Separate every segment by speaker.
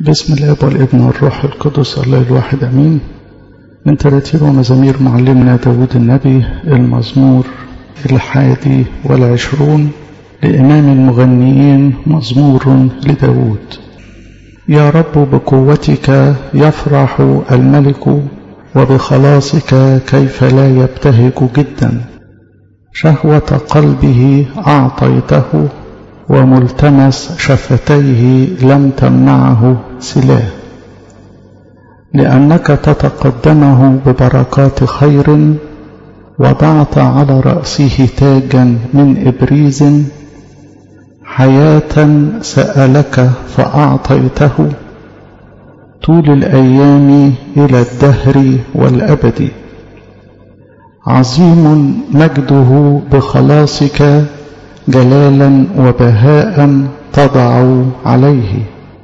Speaker 1: بسم الاب والابن والروح القدس الله الواحد امين من تراتير ومزامير معلمنا داود النبي المزمور الحادي والعشرون لإمام المغنيين مزمور لداود يا رب بقوتك يفرح الملك وبخلاصك كيف لا يبتهج جدا شهوة قلبه أعطيته وملتمس شفتيه لم تمنعه سلاه لأنك تتقدمه ببركات خير وضعت على رأسه تاجا من إبريز حياة سألك فأعطيته طول الأيام إلى الدهر والأبد عظيم مجده بخلاصك جلالا وبهاء تضع عليه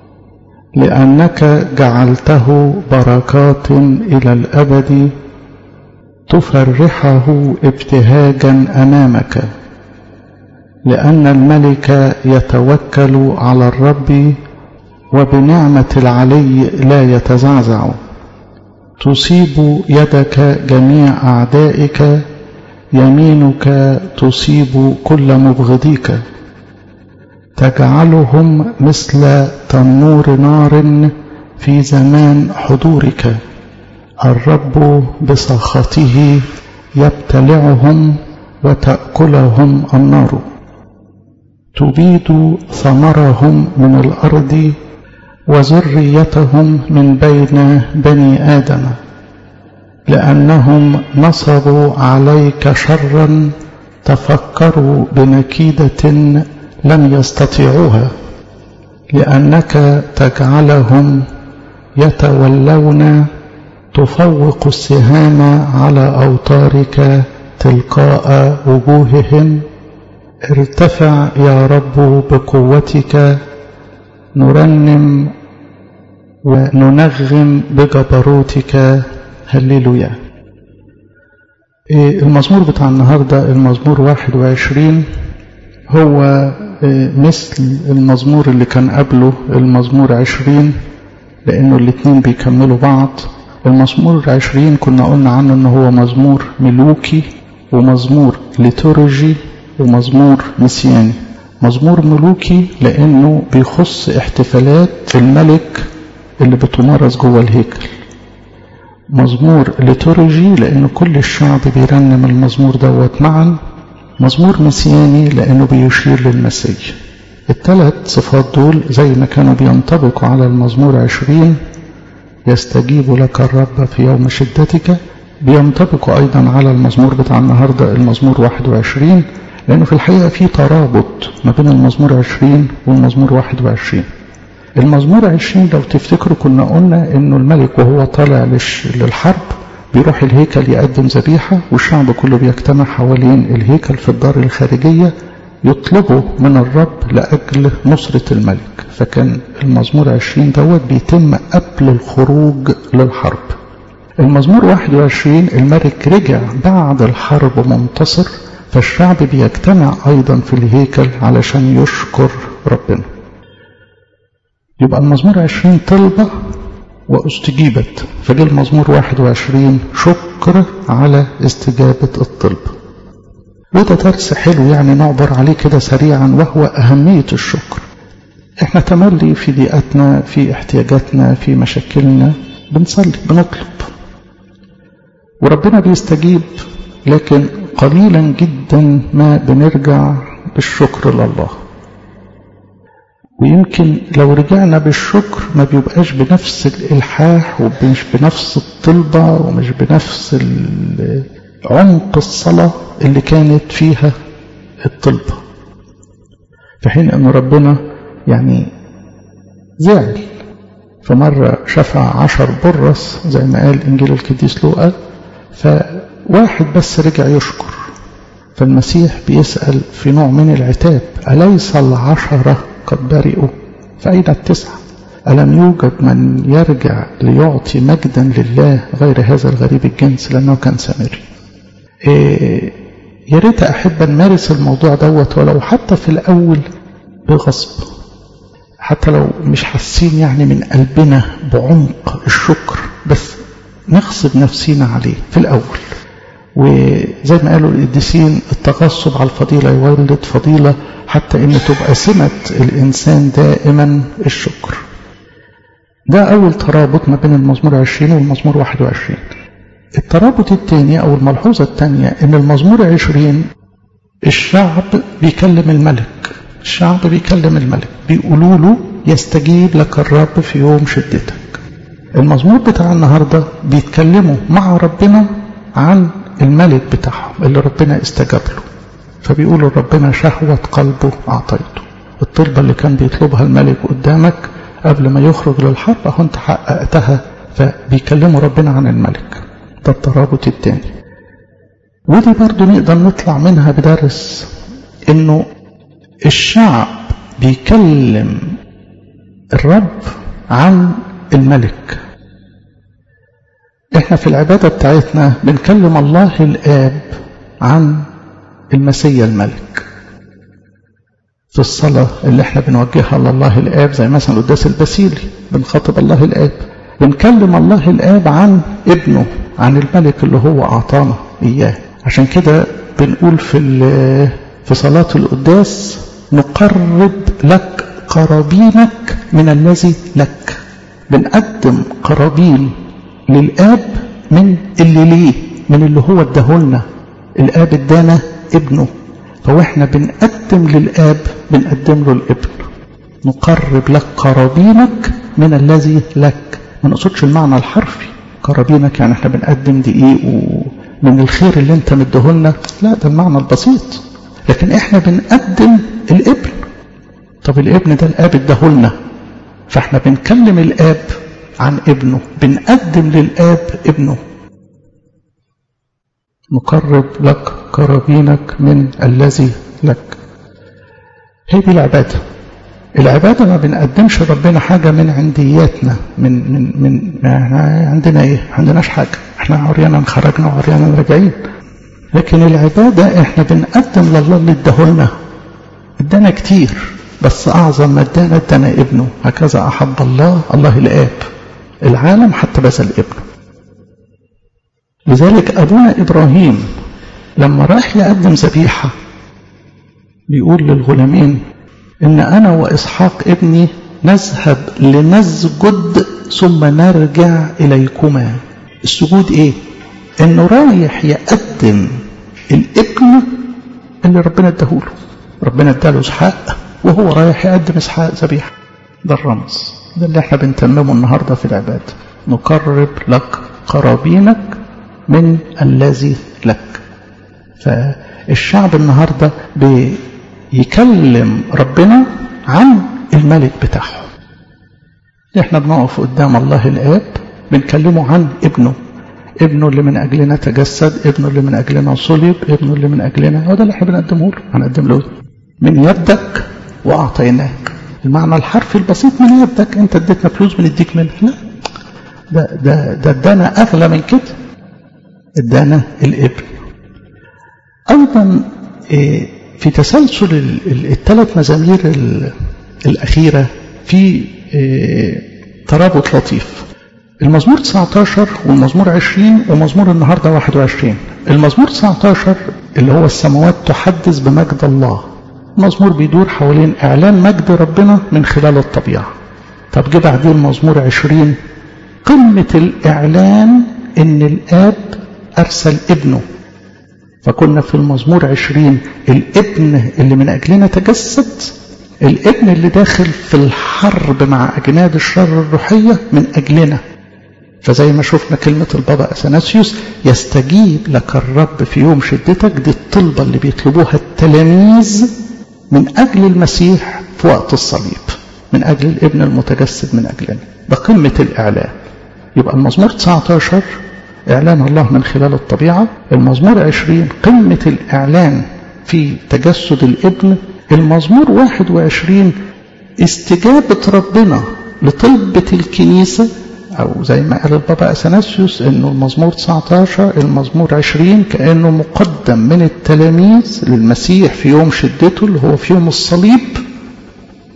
Speaker 1: لأنك جعلته بركات إلى الأبد تفرحه ابتهاجا أمامك لأن الملك يتوكل على الرب وبنعمة العلي لا يتزعزع تصيب يدك جميع أعدائك يمينك تصيب كل مبغضيك تجعلهم مثل تنور نار في زمان حضورك الرب بسخطه يبتلعهم وتأكلهم النار تبيد ثمرهم من الأرض وذريتهم من بين بني آدم لأنهم نصبوا عليك شرا تفكروا بمكيدة لم يستطيعوها لأنك تجعلهم يتولون تفوق السهام على أوتارك تلقاء وجوههم ارتفع يا رب بقوتك نرنم وننغم بجبروتك هللويا المزمور بتاع النهاردة المزمور 21 هو مثل المزمور اللي كان قبله المزمور 20 لأنه الاتنين بيكملوا بعض المزمور 20 كنا قلنا عنه ان هو مزمور ملوكي ومزمور ليتورجي ومزمور مسياني مزمور ملوكي لأنه بيخص احتفالات الملك اللي بتمارس جوه الهيكل مزمور ليتورجي لأن كل الشعب بيرنم المزمور دوت معا مزمور مسياني لأنه بيشير للمسيح الثلاث صفات دول زي ما كانوا بينطبقوا على المزمور عشرين يستجيب لك الرب في يوم شدتك بينطبقوا أيضا على المزمور بتاع النهاردة المزمور 21 لأنه في الحقيقة في ترابط ما بين المزمور 20 والمزمور 21 المزمور 20 لو تفتكروا كنا قلنا انه الملك وهو طالع للحرب بيروح الهيكل يقدم ذبيحة والشعب كله بيجتمع حوالين الهيكل في الدار الخارجية يطلبوا من الرب لأجل نصرة الملك فكان المزمور 20 دوت بيتم قبل الخروج للحرب المزمور 21 الملك رجع بعد الحرب منتصر فالشعب بيجتمع أيضا في الهيكل علشان يشكر ربنا يبقى المزمور 20 طلبة واستجيبت فجاء المزمور 21 شكر على استجابة الطلب وده درس حلو يعني نعبر عليه كده سريعا وهو أهمية الشكر احنا تملي في ضيقتنا في احتياجاتنا في مشاكلنا بنصلي بنطلب وربنا بيستجيب لكن قليلا جدا ما بنرجع بالشكر لله ويمكن لو رجعنا بالشكر ما بيبقاش بنفس الإلحاح ومش بنفس الطلبة ومش بنفس عمق الصلاة اللي كانت فيها الطلبة في حين أن ربنا يعني زعل فمرة شفع عشر برص زي ما قال إنجيل القديس لوقا فواحد بس رجع يشكر فالمسيح بيسأل في نوع من العتاب أليس العشرة قد برئوا فأين التسعة ألم يوجد من يرجع ليعطي مجدا لله غير هذا الغريب الجنس لأنه كان سامري إيه يا ريت أحب نمارس الموضوع دوت ولو حتى في الأول بغصب حتى لو مش حاسين يعني من قلبنا بعمق الشكر بس نغصب نفسينا عليه في الأول وزي ما قالوا القديسين التغصب على الفضيلة يولد فضيلة حتى ان تبقى سمة الإنسان دائما الشكر ده أول ترابط ما بين المزمور 20 والمزمور 21 الترابط الثاني أو الملحوظة الثانية ان المزمور 20 الشعب بيكلم الملك الشعب بيكلم الملك بيقولوا له يستجيب لك الرب في يوم شدتك المزمور بتاع النهاردة بيتكلموا مع ربنا عن الملك بتاعهم اللي ربنا استجاب له فبيقولوا ربنا شهوة قلبه أعطيته الطلبة اللي كان بيطلبها الملك قدامك قبل ما يخرج للحرب اهو انت حققتها فبيكلموا ربنا عن الملك ده الترابط الثاني ودي برضو نقدر نطلع منها بدرس انه الشعب بيكلم الرب عن الملك احنا في العبادة بتاعتنا بنكلم الله الآب عن المسيا الملك في الصلاة اللي احنا بنوجهها لله الآب زي مثلا القداس البسيلي بنخاطب الله الآب بنكلم الله الآب عن ابنه عن الملك اللي هو أعطانا إياه عشان كده بنقول في في صلاة القداس نقرب لك قرابينك من الذي لك بنقدم قرابين للآب من اللي ليه من اللي هو اداهولنا الآب ادانا ابنه فهو احنا بنقدم للآب بنقدم له الابن نقرب لك قرابينك من الذي لك ما نقصدش المعنى الحرفي قرابينك يعني احنا بنقدم دقيق ومن الخير اللي انت مديهولنا لا ده المعنى البسيط لكن احنا بنقدم الابن طب الابن ده الاب اداهولنا فاحنا بنكلم الاب عن ابنه بنقدم للاب ابنه نقرب لك قرابينك من الذي لك هي دي العبادة العبادة ما بنقدمش ربنا حاجة من عندياتنا من من من ما احنا عندنا ايه؟ ما عندناش حاجة احنا عريانا خرجنا وعريانا راجعين لكن العبادة احنا بنقدم لله اللي اداهولنا ادانا كتير بس اعظم ما ادانا ادانا ابنه هكذا احب الله الله الاب العالم حتى بذل ابنه لذلك ابونا ابراهيم لما راح يقدم ذبيحه بيقول للغلامين ان انا واسحاق ابني نذهب لنسجد ثم نرجع اليكما السجود ايه انه رايح يقدم الابن اللي ربنا اداهوله ربنا اداله اسحاق وهو رايح يقدم اسحاق ذبيحه ده الرمز ده اللي احنا بنتممه النهارده في العباده نقرب لك قرابينك من الذي لك فالشعب النهارده بيكلم ربنا عن الملك بتاعهم احنا بنقف قدام الله الاب بنكلمه عن ابنه ابنه اللي من اجلنا تجسد ابنه اللي من اجلنا صلب ابنه اللي من اجلنا هو ده اللي احنا بنقدمه له هنقدم له من يدك واعطيناك المعنى الحرفي البسيط من يدك انت اديتنا فلوس بنديك منها لا ده ده ده ادانا اغلى من كده ادانا الابن ايضا في تسلسل الثلاث مزامير الاخيره في ترابط لطيف المزمور 19 والمزمور 20 ومزمور النهارده 21 المزمور 19 اللي هو السماوات تحدث بمجد الله المزمور بيدور حوالين اعلان مجد ربنا من خلال الطبيعه طب جه بعدين المزمور 20 قمه الاعلان ان الاب ارسل ابنه فكنا في المزمور 20 الابن اللي من اجلنا تجسد الابن اللي داخل في الحرب مع اجناد الشر الروحيه من اجلنا فزي ما شفنا كلمة البابا أثناسيوس يستجيب لك الرب في يوم شدتك دي الطلبة اللي بيطلبوها التلاميذ من أجل المسيح في وقت الصليب من أجل الابن المتجسد من أجلنا ده قمة الإعلان يبقى المزمور 19 إعلان الله من خلال الطبيعة المزمور 20 قمة الإعلان في تجسد الابن المزمور 21 استجابة ربنا لطلبة الكنيسة أو زي ما قال البابا أثناسيوس إنه المزمور 19 المزمور 20 كأنه مقدم من التلاميذ للمسيح في يوم شدته اللي هو في يوم الصليب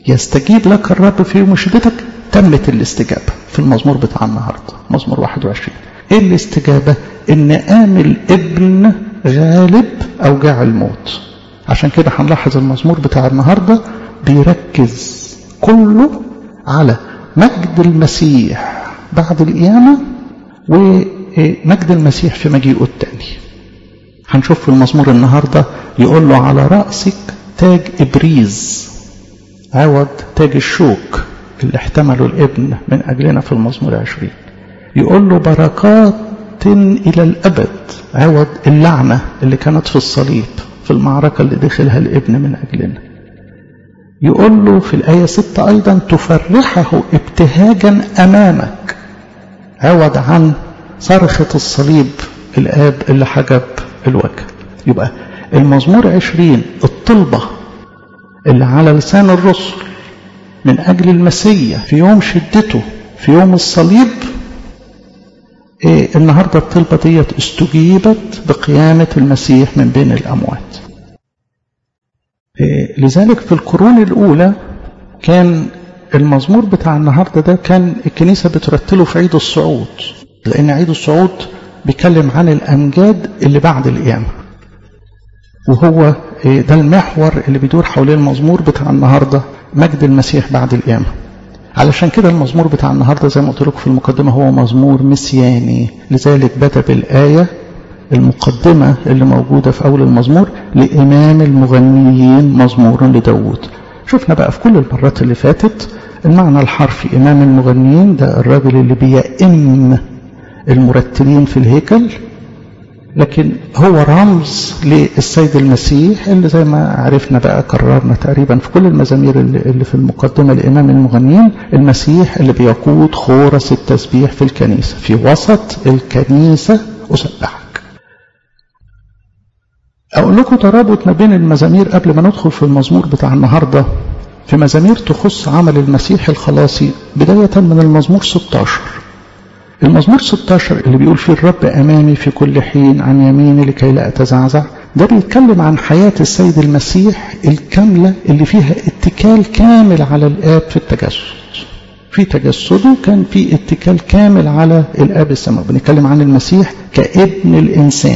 Speaker 1: يستجيب لك الرب في يوم شدتك تمت الاستجابة في المزمور بتاع النهاردة مزمور 21 ايه الاستجابة ان قام الابن غالب اوجاع الموت عشان كده هنلاحظ المزمور بتاع النهاردة بيركز كله على مجد المسيح بعد القيامة ومجد المسيح في مجيئه الثاني هنشوف في المزمور النهاردة يقول له على رأسك تاج إبريز عوض تاج الشوك اللي احتمله الابن من أجلنا في المزمور عشرين يقول له بركات إلى الأبد عوض اللعنة اللي كانت في الصليب في المعركة اللي دخلها الابن من أجلنا يقول له في الآية ستة أيضا تفرحه ابتهاجا أمامك عوض عن صرخة الصليب الآب اللي حجب الوجه يبقى المزمور عشرين الطلبة اللي على لسان الرسل من أجل المسيح في يوم شدته في يوم الصليب إيه النهاردة الطلبة ديت استجيبت بقيامة المسيح من بين الأموات إيه لذلك في القرون الأولى كان المزمور بتاع النهاردة ده كان الكنيسة بترتله في عيد الصعود لأن عيد الصعود بيتكلم عن الأمجاد اللي بعد القيامة وهو ده المحور اللي بيدور حوالين المزمور بتاع النهاردة مجد المسيح بعد القيامة علشان كده المزمور بتاع النهاردة زي ما قلت لكم في المقدمة هو مزمور مسياني لذلك بدأ بالآية المقدمة اللي موجودة في أول المزمور لإمام المغنيين مزمور لداود شفنا بقى في كل المرات اللي فاتت المعنى الحرفي إمام المغنيين ده الراجل اللي بيئم المرتلين في الهيكل لكن هو رمز للسيد المسيح اللي زي ما عرفنا بقى كررنا تقريبا في كل المزامير اللي في المقدمة لإمام المغنيين المسيح اللي بيقود خورس التسبيح في الكنيسة في وسط الكنيسة أسبحك أقول لكم ترابط ما بين المزامير قبل ما ندخل في المزمور بتاع النهاردة في مزامير تخص عمل المسيح الخلاصي بداية من المزمور 16 المزمور 16 اللي بيقول فيه الرب أمامي في كل حين عن يميني لكي لا أتزعزع ده بيتكلم عن حياة السيد المسيح الكاملة اللي فيها اتكال كامل على الآب في التجسد في تجسده كان في اتكال كامل على الآب السماوي بنتكلم عن المسيح كابن الإنسان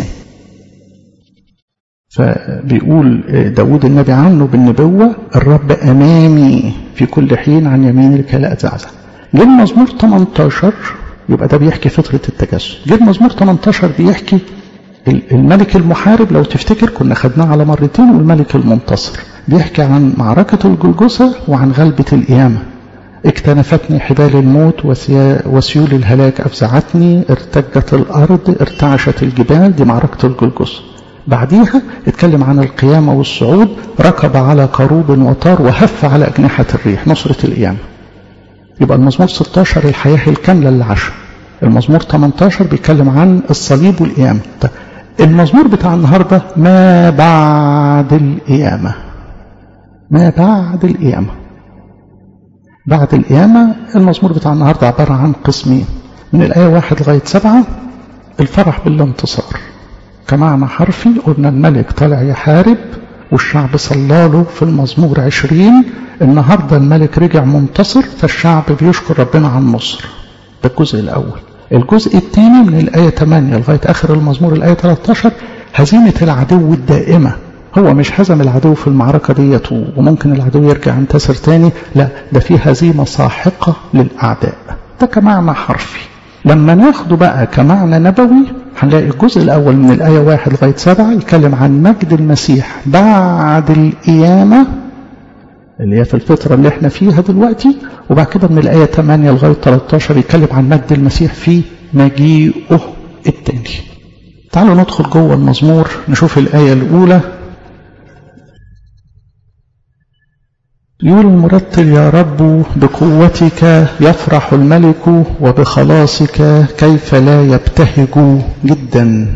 Speaker 1: فبيقول داود النبي عنه بالنبوة الرب أمامي في كل حين عن يميني لكي لا أتزعزع جه المزمور 18 يبقى ده بيحكي فطرة التجسد جه المزمور 18 بيحكي الملك المحارب لو تفتكر كنا خدناه على مرتين والملك المنتصر بيحكي عن معركة الجلجسة وعن غلبة القيامة اكتنفتني حبال الموت وسيول الهلاك أفزعتني ارتجت الأرض ارتعشت الجبال دي معركة الجلجسة بعديها اتكلم عن القيامة والصعود ركب على قروب وطار وهف على أجنحة الريح نصرة القيامة يبقى المزمور 16 الحياة الكاملة اللي عاشها المزمور 18 بيتكلم عن الصليب والقيامة طيب المزمور بتاع النهاردة ما بعد القيامة ما بعد القيامة بعد القيامة المزمور بتاع النهاردة عبارة عن قسمين من الآية واحد لغاية سبعة الفرح بالانتصار كمعنى حرفي قلنا الملك طلع يحارب والشعب صلاله في المزمور عشرين النهاردة الملك رجع منتصر فالشعب بيشكر ربنا على النصر ده الجزء الأول الجزء الثاني من الآية 8 لغاية آخر المزمور الآية 13 هزيمة العدو الدائمة هو مش هزم العدو في المعركة ديت وممكن العدو يرجع ينتصر تاني لا ده في هزيمة ساحقة للأعداء ده كمعنى حرفي لما ناخده بقى كمعنى نبوي هنلاقي الجزء الأول من الآية واحد لغاية سبعة يتكلم عن مجد المسيح بعد القيامة اللي هي في الفترة اللي احنا فيها دلوقتي وبعد كده من الآية 8 لغاية 13 يتكلم عن مجد المسيح في مجيئه التاني تعالوا ندخل جوه المزمور نشوف الآية الأولى يقول المرتل يا رب بقوتك يفرح الملك وبخلاصك كيف لا يبتهج جدا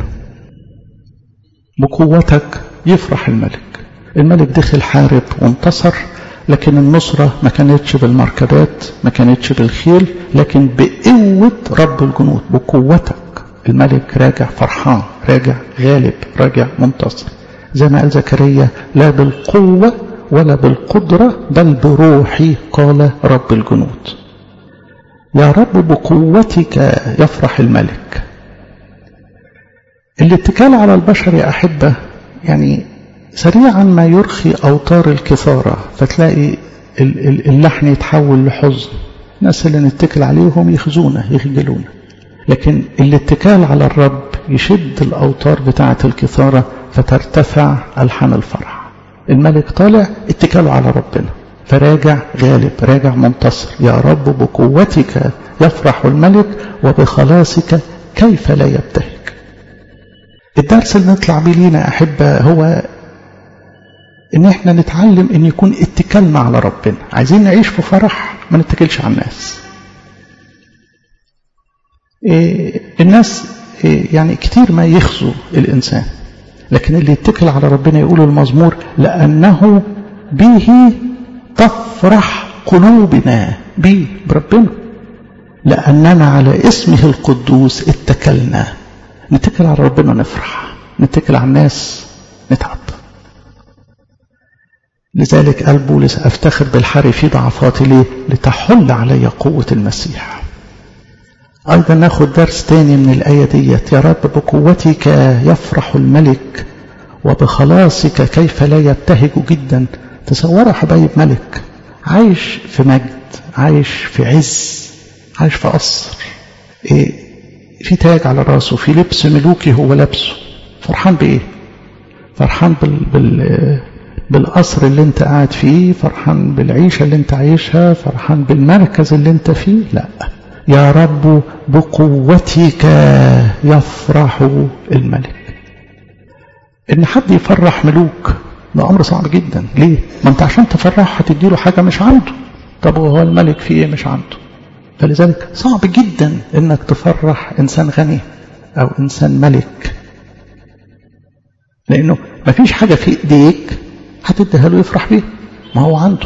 Speaker 1: بقوتك يفرح الملك الملك دخل حارب وانتصر لكن النصرة ما كانتش بالمركبات ما كانتش بالخيل لكن بقوة رب الجنود بقوتك الملك راجع فرحان راجع غالب راجع منتصر زي ما قال زكريا لا بالقوة ولا بالقدرة بل بروحي قال رب الجنود يا رب بقوتك يفرح الملك الاتكال على البشر يا أحبة يعني سريعا ما يرخي أوتار الكثارة فتلاقي اللحن يتحول لحزن الناس اللي نتكل عليهم يخزونا يخجلونا لكن الاتكال على الرب يشد الأوتار بتاعة الكثارة فترتفع ألحان الفرح الملك طالع اتكاله على ربنا فراجع غالب راجع منتصر يا رب بقوتك يفرح الملك وبخلاصك كيف لا يبتهج الدرس اللي نطلع بيه لينا أحبة هو ان احنا نتعلم ان يكون اتكالنا على ربنا عايزين نعيش في فرح ما نتكلش على الناس إيه الناس إيه يعني كتير ما يخزوا الانسان لكن اللي يتكل على ربنا يقول المزمور لانه به تفرح قلوبنا به بربنا لاننا على اسمه القدوس اتكلنا نتكل على ربنا نفرح نتكل على الناس نتعب لذلك قال بولس أفتخر بالحر في ضعفاتي ليه لتحل علي قوة المسيح أيضا ناخد درس تاني من الآية ديت يا رب بقوتك يفرح الملك وبخلاصك كيف لا يبتهج جدا تصوروا حبايب ملك عايش في مجد عايش في عز عايش في قصر إيه في تاج على راسه في لبس ملوكي هو لابسه فرحان بإيه فرحان بال, بال بالقصر اللي انت قاعد فيه فرحان بالعيشة اللي انت عايشها فرحان بالمركز اللي انت فيه لا يا رب بقوتك يفرح الملك ان حد يفرح ملوك ده امر صعب جدا ليه ما انت عشان تفرح هتديله حاجة مش عنده طب وهو الملك فيه ايه مش عنده فلذلك صعب جدا انك تفرح انسان غني او انسان ملك لانه ما فيش حاجة في ايديك هتديها له يفرح بيها ما هو عنده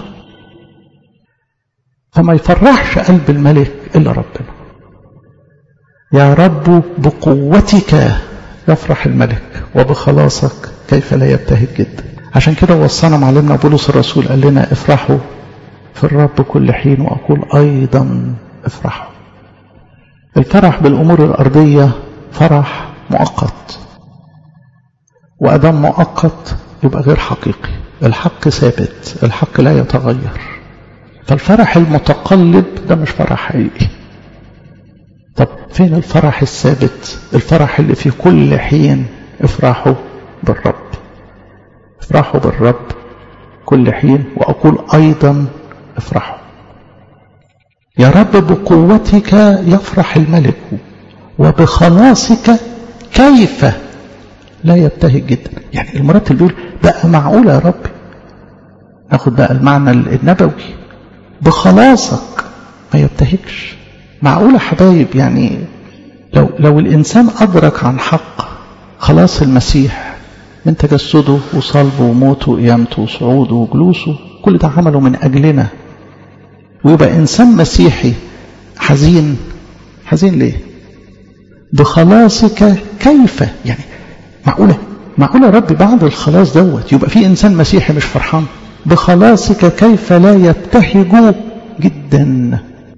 Speaker 1: فما يفرحش قلب الملك إلا ربنا يا رب بقوتك يفرح الملك وبخلاصك كيف لا يبتهج جدا عشان كده وصانا معلمنا بولس الرسول قال لنا افرحوا في الرب كل حين وأقول أيضا افرحوا الفرح بالأمور الأرضية فرح مؤقت وأدام مؤقت يبقى غير حقيقي الحق ثابت الحق لا يتغير فالفرح المتقلب ده مش فرح حقيقي طب فين الفرح الثابت الفرح اللي في كل حين افرحوا بالرب افرحوا بالرب كل حين وأقول أيضا افرحوا يا رب بقوتك يفرح الملك وبخلاصك كيف لا يبتهج جدا يعني المرتب بيقول بقى معقولة يا رب ناخد بقى المعنى النبوي بخلاصك ما يبتهجش معقولة حبايب يعني لو, لو الإنسان أدرك عن حق خلاص المسيح من تجسده وصلبه وموته وقيامته وصعوده وجلوسه كل ده عمله من أجلنا ويبقى إنسان مسيحي حزين حزين ليه بخلاصك كيف يعني معقولة معقولة رب بعد الخلاص دوت يبقى في إنسان مسيحي مش فرحان بخلاصك كيف لا يبتهج جدا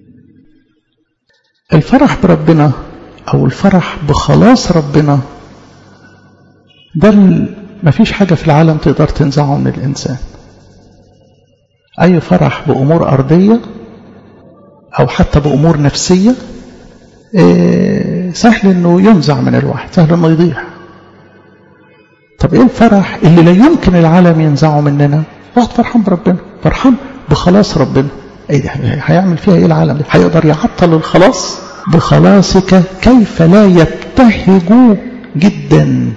Speaker 1: الفرح بربنا أو الفرح بخلاص ربنا ده ما فيش حاجة في العالم تقدر تنزعه من الإنسان أي فرح بأمور أرضية أو حتى بأمور نفسية سهل أنه ينزع من الواحد سهل أنه يضيع طب ايه الفرح اللي لا يمكن العالم ينزعه مننا واحد فرحان بربنا فرحان بخلاص ربنا ايه ده هيعمل فيها ايه العالم ده هيقدر يعطل الخلاص بخلاصك كيف لا يبتهج جدا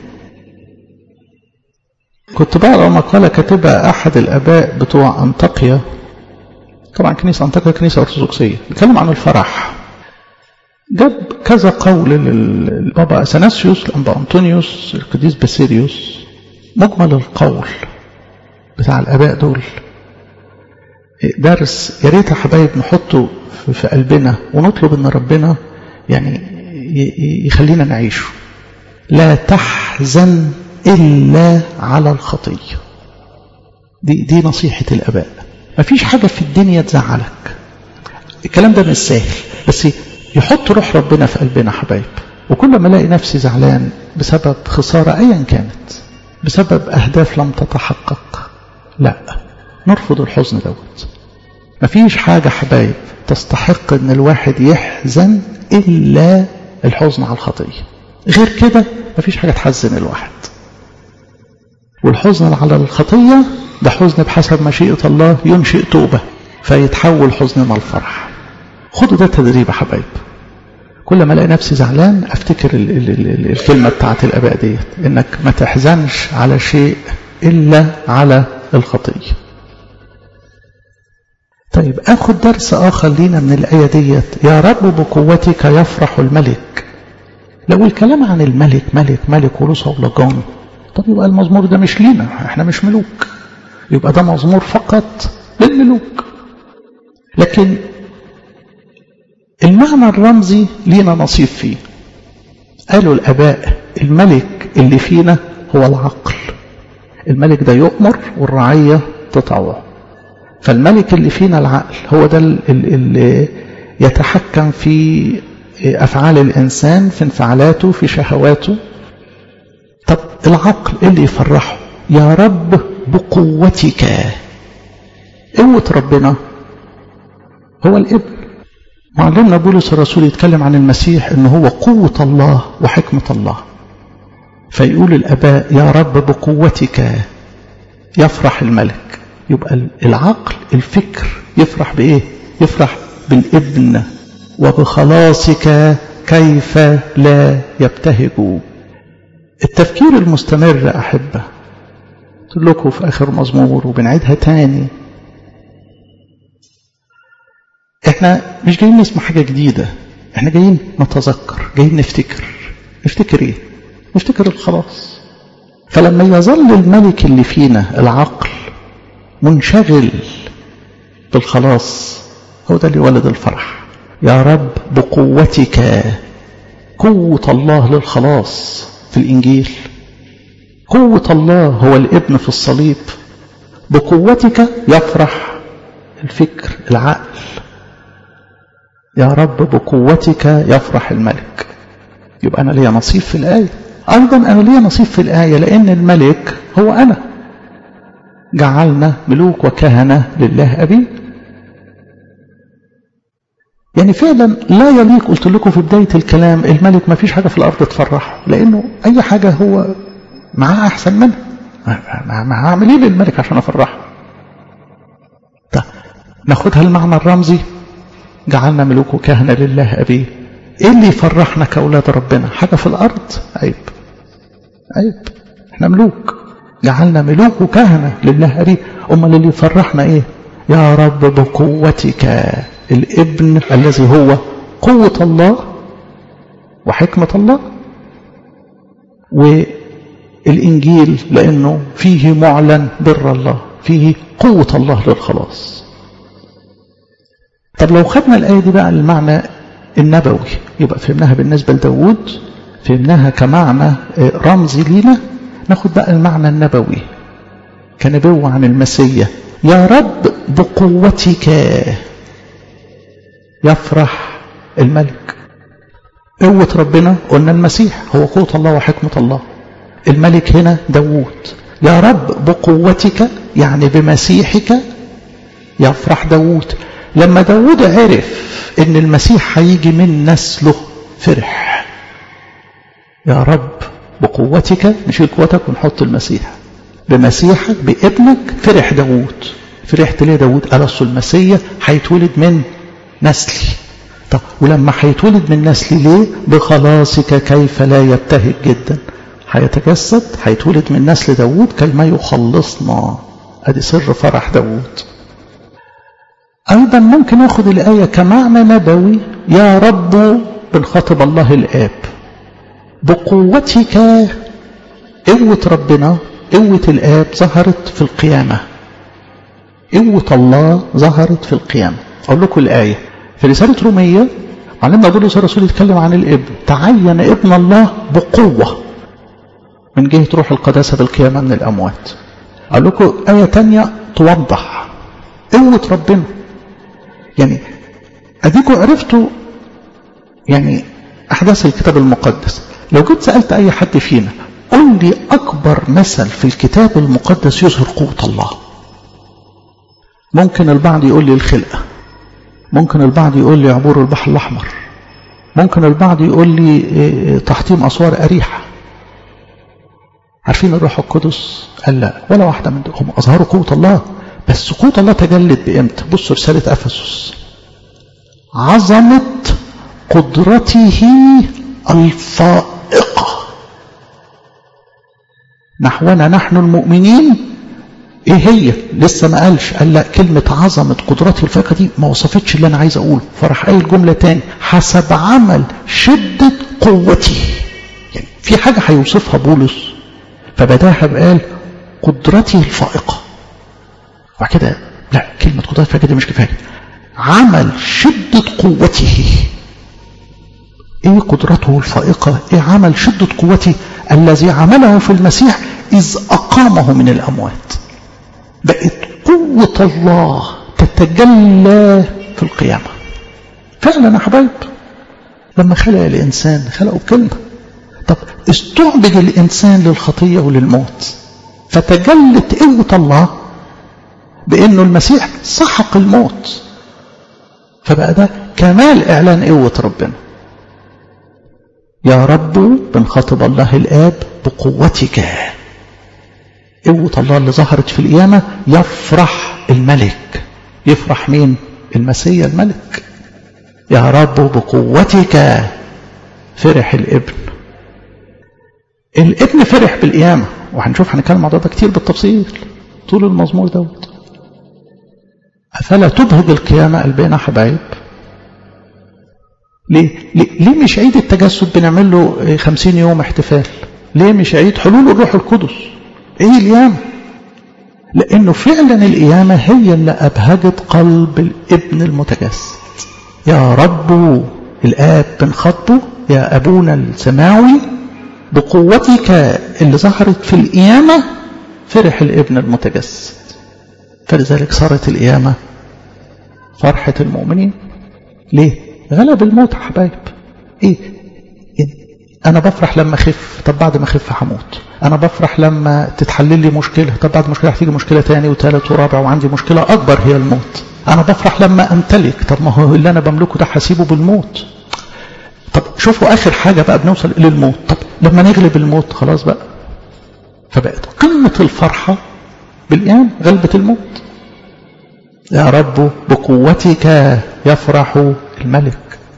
Speaker 1: كنت بقرا مقالة كاتبها أحد الآباء بتوع أنطاكيا طبعا كنيسة أنطاكيا كنيسة أرثوذكسية بيتكلم عن الفرح جاب كذا قول للبابا أثناسيوس الأنبا أنطونيوس القديس باسيريوس مجمل القول بتاع الآباء دول درس يا ريت يا حبايب نحطه في قلبنا ونطلب ان ربنا يعني يخلينا نعيشه لا تحزن إلا على الخطية دي دي نصيحة الآباء مفيش حاجة في الدنيا تزعلك الكلام ده مش سهل بس يحط روح ربنا في قلبنا حبايب وكل ما الاقي نفسي زعلان بسبب خسارة أيا كانت بسبب أهداف لم تتحقق لا نرفض الحزن دوت مفيش حاجة حبايب تستحق ان الواحد يحزن إلا الحزن على الخطية غير كده مفيش حاجة تحزن الواحد والحزن على الخطية ده حزن بحسب مشيئة الله ينشئ توبة فيتحول حزننا الفرح خدوا ده تدريب يا حبايب كل ما الاقي نفسي زعلان افتكر ال ال ال الكلمة بتاعت الاباء ديت انك ما تحزنش على شيء الا على الخطية طيب اخد درس اخر لينا من الايه ديت يا رب بقوتك يفرح الملك لو الكلام عن الملك ملك ملك ورثة ولجان طب يبقى المزمور ده مش لينا احنا مش ملوك يبقى ده مزمور فقط للملوك لكن المعنى الرمزي لينا نصيب فيه قالوا الاباء الملك اللي فينا هو العقل الملك ده يؤمر والرعيه تطوعه فالملك اللي فينا العقل هو ده اللي يتحكم في أفعال الإنسان في انفعالاته في شهواته طب العقل اللي يفرحه يا رب بقوتك قوة ربنا هو الابن معلمنا بولس الرسول يتكلم عن المسيح ان هو قوة الله وحكمة الله فيقول الاباء يا رب بقوتك يفرح الملك يبقى العقل الفكر يفرح بايه يفرح بالابن وبخلاصك كيف لا يبتهج التفكير المستمر أحبة قلت لكم في آخر مزمور وبنعيدها تاني احنا مش جايين نسمع حاجة جديدة احنا جايين نتذكر جايين نفتكر نفتكر ايه نفتكر الخلاص فلما يظل الملك اللي فينا العقل منشغل بالخلاص هو ده اللي ولد الفرح يا رب بقوتك قوة الله للخلاص في الإنجيل قوة الله هو الابن في الصليب بقوتك يفرح الفكر العقل يا رب بقوتك يفرح الملك يبقى أنا ليا نصيب في الآية أيضا أنا ليا نصيب في الآية لأن الملك هو أنا جعلنا ملوك وكهنة لله أبي يعني فعلا لا يليق قلت لكم في بداية الكلام الملك ما فيش حاجة في الأرض تفرحه لأنه أي حاجة هو معاه أحسن منها ما هعمل إيه للملك عشان أفرحه طيب ناخدها المعنى الرمزي جعلنا ملوك وكهنة لله أبيه إيه اللي يفرحنا كأولاد ربنا حاجة في الأرض عيب عيب احنا ملوك جعلنا ملوك وكهنة لله أبيه أمال اللي يفرحنا إيه يا رب بقوتك الابن الذي هو قوة الله وحكمة الله والإنجيل لأنه فيه معلن بر الله فيه قوة الله للخلاص طب لو خدنا الآية دي بقى المعنى النبوي يبقى فهمناها بالنسبة لداود فهمناها كمعنى رمزي لينا ناخد بقى المعنى النبوي كنبوة عن المسيح يا رب بقوتك يفرح الملك قوة ربنا قلنا المسيح هو قوة الله وحكمة الله الملك هنا داوود يا رب بقوتك يعني بمسيحك يفرح داوود لما داوود عرف ان المسيح هيجي من نسله فرح يا رب بقوتك نشيل قوتك ونحط المسيح بمسيحك بابنك فرح داوود فرحت ليه داوود قال اصل المسيح هيتولد من نسلي طب ولما هيتولد من نسلي ليه بخلاصك كيف لا يبتهج جدا هيتجسد هيتولد من نسل داوود كيما يخلصنا ادي سر فرح داوود ايضا ممكن اخد الايه كمعنى نبوي يا رب بنخاطب الله الاب بقوتك قوه ربنا قوه الاب ظهرت في القيامه قوه الله ظهرت في القيامه اقول لكم الايه في رسالة رومية علمنا بولس الرسول يتكلم عن الابن تعين ابن الله بقوة من جهة روح القداسة بالقيامة من الأموات أقول لكم آية تانية توضح قوة ربنا يعني أديكم عرفتوا يعني أحداث الكتاب المقدس لو جيت سألت أي حد فينا قل لي أكبر مثل في الكتاب المقدس يظهر قوة الله ممكن البعض يقول لي الخلقة ممكن البعض يقول لي عبور البحر الأحمر ممكن البعض يقول لي تحطيم أسوار أريحة عارفين الروح القدس قال لا ولا واحدة من هم أظهروا قوة الله بس قوة الله تجلت بإمتى بصوا رسالة أفسس عظمة قدرته الفائقة نحونا نحن المؤمنين ايه هي لسه ما قالش قال لا كلمة عظمة قدرته الفائقة دي ما وصفتش اللي انا عايز اقوله فراح قايل جملة تاني حسب عمل شدة قوته يعني في حاجة هيوصفها بولس فبداها بقال قدرته الفائقة وبعد كده لا كلمة قدرته الفائقة دي مش كفاية عمل شدة قوته ايه قدرته الفائقة ايه عمل شدة قوته الذي عمله في المسيح إذ أقامه من الأموات بقت قوة الله تتجلى في القيامة فعلا يا حبايب لما خلق الإنسان خلقه بكلمة طب استعبد الإنسان للخطية وللموت فتجلت قوة الله بأنه المسيح سحق الموت فبقى ده كمال إعلان قوة ربنا يا رب بنخاطب الله الآب بقوتك قوة الله اللي ظهرت في القيامة يفرح الملك يفرح مين المسيح الملك يا رب بقوتك فرح الابن الابن فرح بالقيامة وهنشوف هنتكلم الموضوع ده كتير بالتفصيل طول المزمور دوت أفلا تبهج القيامة قلبنا حبايب ليه؟ ليه مش عيد التجسد بنعمل له خمسين يوم احتفال ليه مش عيد حلول الروح القدس عيد القيامة لأنه فعلا القيامة هي اللي أبهجت قلب الابن المتجسد يا رب الآب بنخاطبه يا أبونا السماوي بقوتك اللي ظهرت في القيامة فرح الابن المتجسد فلذلك صارت القيامة فرحة المؤمنين ليه؟ غلب الموت يا حبايب ايه انا بفرح لما اخف طب بعد ما اخف هموت انا بفرح لما تتحلل لي مشكله طب بعد مشكله هتيجي مشكله تاني وثالث ورابع وعندي مشكله اكبر هي الموت انا بفرح لما امتلك طب ما هو اللي انا بملكه ده هسيبه بالموت طب شوفوا اخر حاجه بقى بنوصل للموت طب لما نغلب الموت خلاص بقى فبقت قمه الفرحه بالقيام غلبه الموت يا رب بقوتك يفرح الملك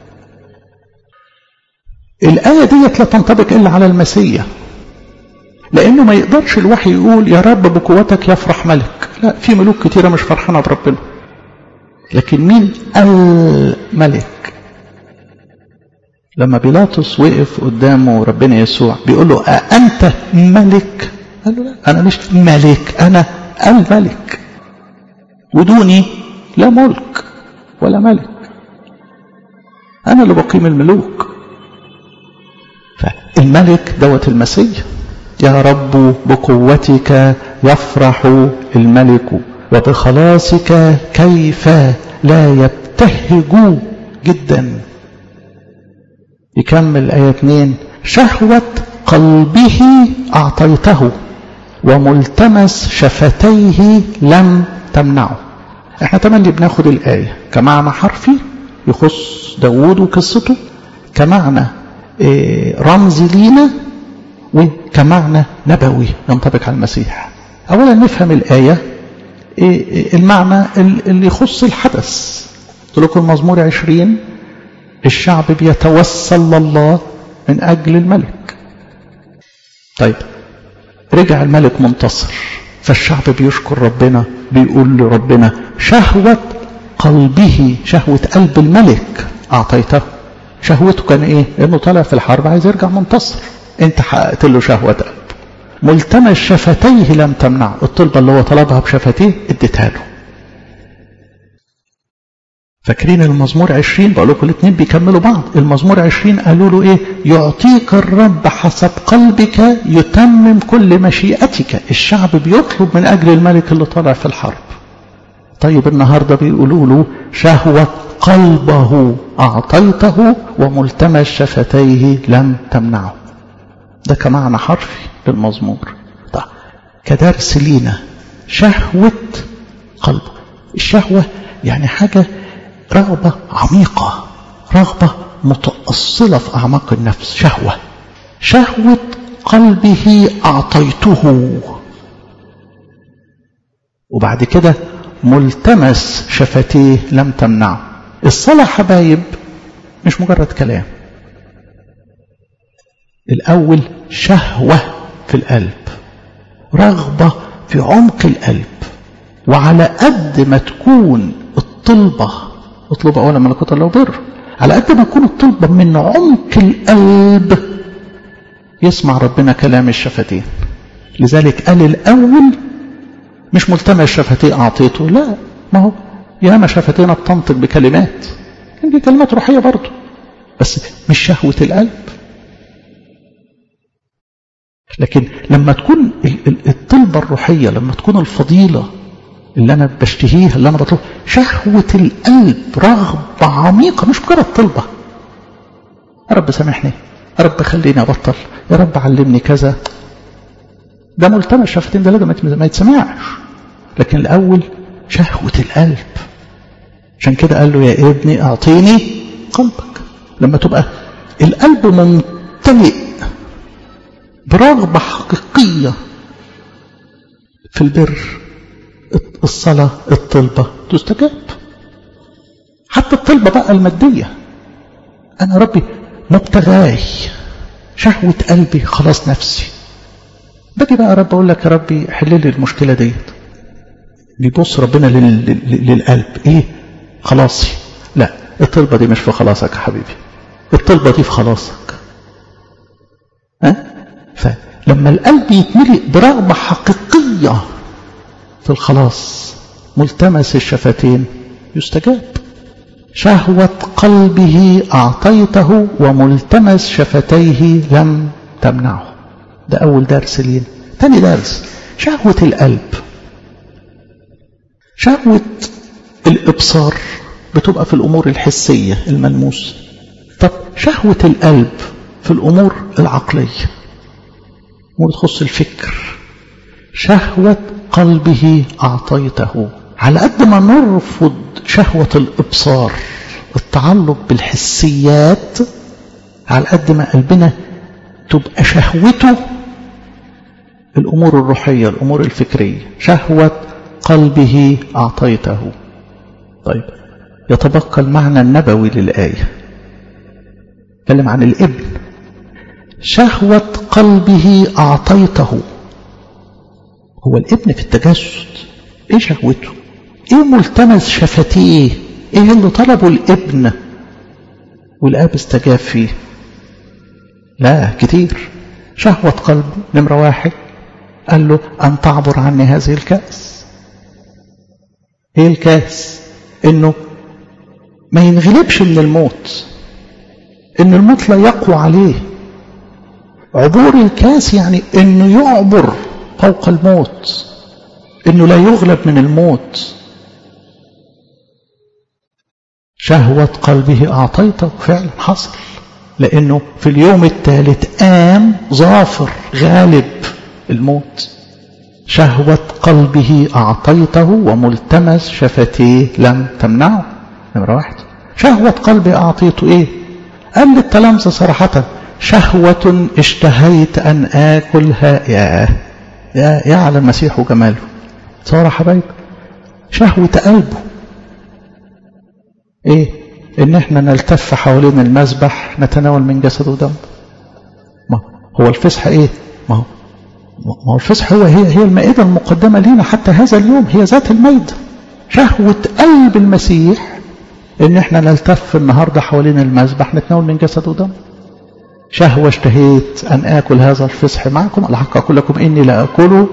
Speaker 1: الآية ديت لا تنطبق إلا على المسيح لأنه ما يقدرش الوحي يقول يا رب بقوتك يفرح ملك لا في ملوك كتيرة مش فرحانة بربنا لكن مين الملك لما بيلاطس وقف قدامه ربنا يسوع بيقول له أنت ملك قال له لا أنا مش ملك أنا الملك ودوني لا ملك ولا ملك أنا اللي بقيم الملوك فالملك دوت المسيح يا رب بقوتك يفرح الملك وبخلاصك كيف لا يبتهج جدا يكمل آية 2 شهوة قلبه أعطيته وملتمس شفتيه لم تمنعه احنا تملي بناخد الآية كمعنى حرفي يخص داوود وقصته كمعنى رمزي لينا وكمعنى نبوي ينطبق على المسيح أولا نفهم الآية المعنى اللي يخص الحدث قلت لكم المزمور عشرين الشعب بيتوسل لله من أجل الملك طيب رجع الملك منتصر فالشعب بيشكر ربنا بيقول لربنا شهوة قلبه شهوة قلب الملك أعطيته شهوته كان إيه إنه طالع في الحرب عايز يرجع منتصر أنت حققت له شهوة قلب ملتمس شفتيه لم تمنع الطلبة اللي هو طلبها بشفتيه اديتها له فاكرين المزمور عشرين بقول لكم الاثنين بيكملوا بعض المزمور عشرين قالوا له ايه يعطيك الرب حسب قلبك يتمم كل مشيئتك الشعب بيطلب من اجل الملك اللي طالع في الحرب طيب النهاردة بيقولوا له شهوة قلبه أعطيته وملتمس شفتيه لم تمنعه ده كمعنى حرفي للمزمور طيب كدرس لينا شهوة قلبه الشهوة يعني حاجة رغبة عميقة رغبة متأصلة في أعماق النفس شهوة شهوة قلبه أعطيته وبعد كده ملتمس شفتيه لم تمنعه الصلاة حبايب مش مجرد كلام الأول شهوة في القلب رغبة في عمق القلب وعلى قد ما تكون الطلبة اطلب أولا ملكوت الله وبر على قد ما تكون الطلبة من عمق القلب يسمع ربنا كلام الشفتين لذلك قال الأول مش ملتمس شفتيه أعطيته لا ما هو ياما شفتينا بتنطق بكلمات دي كلمات روحية برضه بس مش شهوة القلب لكن لما تكون الطلبة الروحية لما تكون الفضيلة اللي أنا بشتهيها اللي أنا بطلب شهوة القلب رغبة عميقة مش مجرد طلبة يا رب سامحني يا رب خليني أبطل يا رب علمني كذا ده ملتمس شفتين ده لازم ما يتسمعش لكن الأول شهوة القلب عشان كده قال له يا ابني أعطيني قلبك لما تبقى القلب ممتلئ برغبة حقيقية في البر الصلاة الطلبة تستجاب حتى الطلبة بقى المادية أنا ربي مبتغاي شهوة قلبي خلاص نفسي باجي بقى يا رب أقول لك يا ربي حل لي المشكلة ديت بيبص ربنا للقلب إيه خلاصي لا الطلبة دي مش في خلاصك يا حبيبي الطلبة دي في خلاصك ها فلما القلب يتملئ برغبة حقيقية في الخلاص ملتمس الشفتين يستجاب شهوة قلبه أعطيته وملتمس شفتيه لم تمنعه ده أول درس لينا تاني درس شهوة القلب شهوة الإبصار بتبقى في الأمور الحسية الملموسة طب شهوة القلب في الأمور العقلية أمور تخص الفكر شهوة قلبه أعطيته على قد ما نرفض شهوة الإبصار التعلق بالحسيات على قد ما قلبنا تبقى شهوته الأمور الروحية الأمور الفكرية شهوة قلبه أعطيته طيب يتبقى المعنى النبوي للآية تكلم عن الابن شهوة قلبه أعطيته هو الابن في التجسد ايه شهوته ايه ملتمس شفتيه ايه اللي طلبه الابن والاب استجاب فيه لا كتير شهوة قلبه نمرة واحد قال له أن تعبر عني هذه الكأس ايه الكأس انه ما ينغلبش من الموت ان الموت لا يقوى عليه عبور الكاس يعني انه يعبر فوق الموت انه لا يغلب من الموت شهوة قلبه أعطيته فعلا حصل لأنه في اليوم الثالث قام ظافر غالب الموت شهوة قلبه أعطيته وملتمس شفتيه لم تمنعه نمرة واحد شهوة قلبي أعطيته إيه قال للتلامذة صراحة شهوة اشتهيت أن آكلها يا يا, يا على المسيح وجماله صار حبايب شهوة قلبه ايه ان احنا نلتف حوالين المذبح نتناول من جسده ودمه ما هو الفسح ايه ما هو ما هو الفسح هو هي هي المائدة المقدمة لنا حتى هذا اليوم هي ذات المائدة شهوة قلب المسيح ان احنا نلتف النهاردة حوالين المذبح نتناول من جسده ودمه شهوة اشتهيت أن آكل هذا الفصح معكم الحق أقول لكم إني لا أكله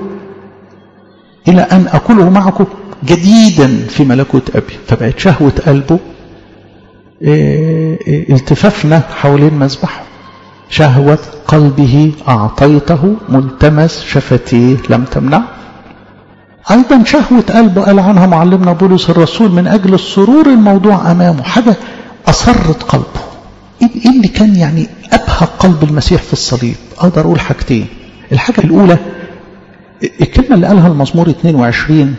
Speaker 1: إلى أن أكله معكم جديدا في ملكوت أبي فبقت شهوة قلبه التفافنا حوالين مذبحه شهوة قلبه أعطيته ملتمس شفتيه لم تمنع أيضا شهوة قلبه قال عنها معلمنا بولس الرسول من أجل السرور الموضوع أمامه حاجة أصرت قلبه إيه اللي كان يعني أبهى قلب المسيح في الصليب أقدر أقول حاجتين الحاجة الأولى الكلمة اللي قالها المزمور 22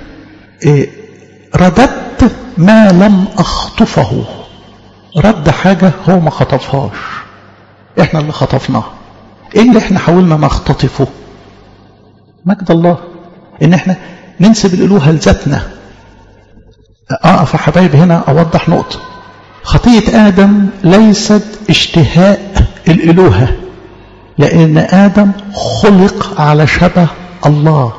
Speaker 1: رددت ما لم أخطفه رد حاجة هو ما خطفهاش احنا اللي خطفناها ايه اللي احنا حاولنا نختطفه مجد الله ان احنا ننسب الالوهة لذاتنا اقف يا حبايب هنا اوضح نقطة خطية ادم ليست اشتهاء الالوهة لان ادم خلق على شبه الله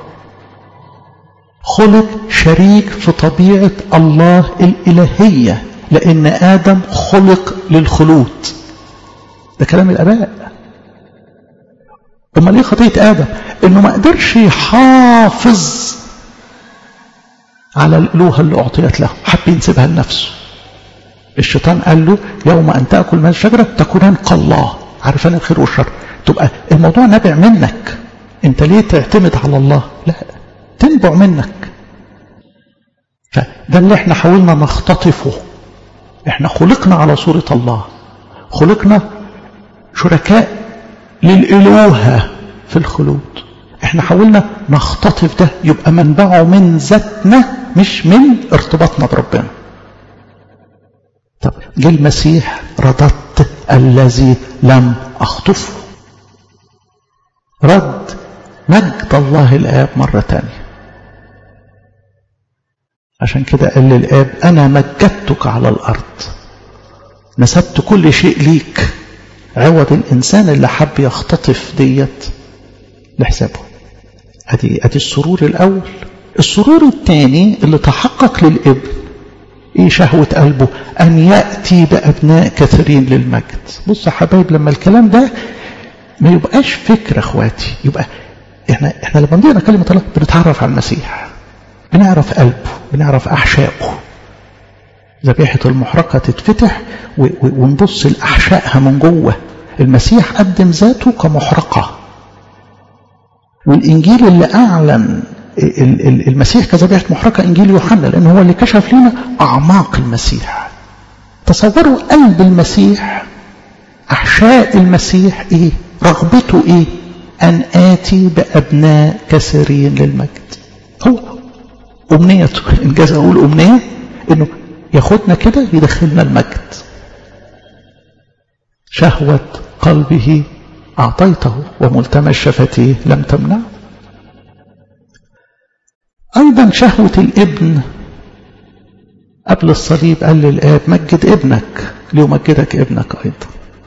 Speaker 1: خلق شريك في طبيعة الله الإلهية لأن آدم خلق للخلود ده كلام الآباء أما ليه خطية آدم إنه ما قدرش يحافظ على الألوهة اللي أعطيت له حب ينسبها لنفسه الشيطان قال له يوم أن تأكل من الشجرة تكونان كالله عارفان الخير والشر تبقى الموضوع نابع منك انت ليه تعتمد على الله لا تنبع منك فده اللي احنا حاولنا نختطفه احنا خلقنا على صورة الله خلقنا شركاء للإلوهة في الخلود احنا حاولنا نختطف ده يبقى منبعه من ذاتنا مش من ارتباطنا بربنا طب جه المسيح رددت الذي لم اخطفه رد مجد الله الآب مرة تانية عشان كده قال للآب أنا مجدتك على الأرض نسبت كل شيء ليك عوض الإنسان اللي حب يختطف ديت لحسابه أدي, أدي السرور الأول السرور الثاني اللي تحقق للابن ايه شهوة قلبه ان يأتي بأبناء كثيرين للمجد بص يا حبايب لما الكلام ده ما يبقاش فكرة اخواتي يبقى احنا احنا لما بنيجي كلمة الله بنتعرف على المسيح بنعرف قلبه بنعرف احشائه ذبيحة المحرقة تتفتح ونبص لأحشائها من جوه المسيح قدم ذاته كمحرقة والإنجيل اللي أعلن المسيح كذبيحة محرقة إنجيل يوحنا لأن هو اللي كشف لنا أعماق المسيح تصوروا قلب المسيح أحشاء المسيح إيه رغبته إيه أن آتي بأبناء كثيرين للمجد هو أمنيته إن جاز أقول أمنية إنه ياخدنا كده يدخلنا المجد شهوة قلبه أعطيته وملتمس شفتيه لم تمنع أيضا شهوة الابن قبل الصليب قال للآب مجد ابنك ليمجدك ابنك أيضا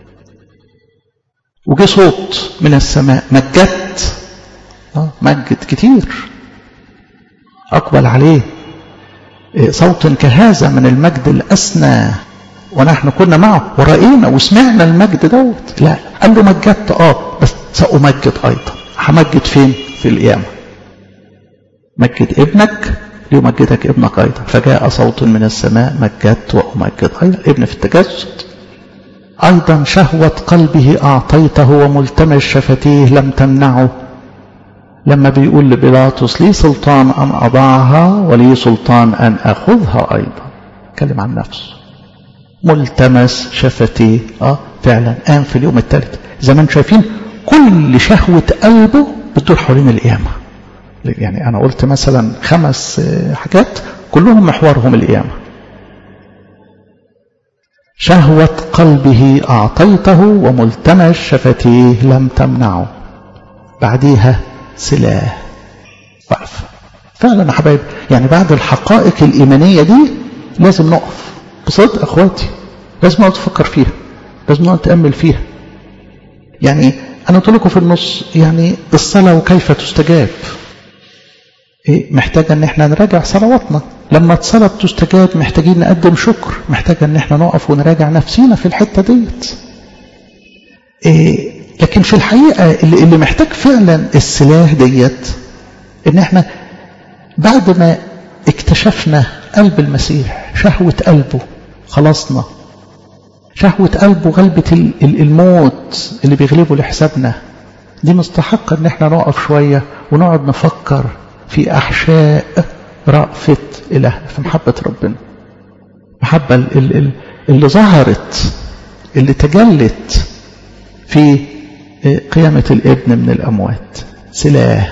Speaker 1: وجه صوت من السماء مجدت آه مجد كتير أقبل عليه صوت كهذا من المجد الأسنى ونحن كنا معه ورأينا وسمعنا المجد دوت لا قال له مجدت اه بس سأمجد أيضا همجد فين في القيامة مجد ابنك ليمجدك ابنك أيضا فجاء صوت من السماء مجدت وأمجد أيضا ابن في التجسد أيضا شهوة قلبه أعطيته وملتمس شفتيه لم تمنعه لما بيقول لبيلاطس لي سلطان أن أضعها ولي سلطان أن أخذها أيضا كلم عن نفسه ملتمس شفتيه اه فعلا قام في اليوم الثالث زي ما انتم شايفين كل شهوة قلبه بتدور حوالين القيامة يعني أنا قلت مثلا خمس حاجات كلهم محورهم القيامة شهوة قلبه أعطيته وملتمس شفتيه لم تمنعه بعديها سلاح وقف فعلا يا حبايب يعني بعد الحقائق الإيمانية دي لازم نقف بصدق أخواتي لازم نقعد نفكر فيها لازم نقعد نتأمل فيها يعني أنا قلت لكم في النص يعني الصلاة وكيف تستجاب إيه محتاجة ان احنا نراجع صلواتنا لما الصلاة تستجاب محتاجين نقدم شكر محتاجة ان احنا نقف ونراجع نفسينا في الحتة ديت إيه لكن في الحقيقة اللي, اللي محتاج فعلا السلاح ديت ان احنا بعد ما اكتشفنا قلب المسيح شهوة قلبه خلصنا شهوة قلبه غلبة الموت اللي بيغلبه لحسابنا دي مستحقة ان احنا نقف شوية ونقعد نفكر في احشاء رأفة اله في محبة ربنا محبة اللي, اللي ظهرت اللي تجلت في قيامة الابن من الأموات سلاه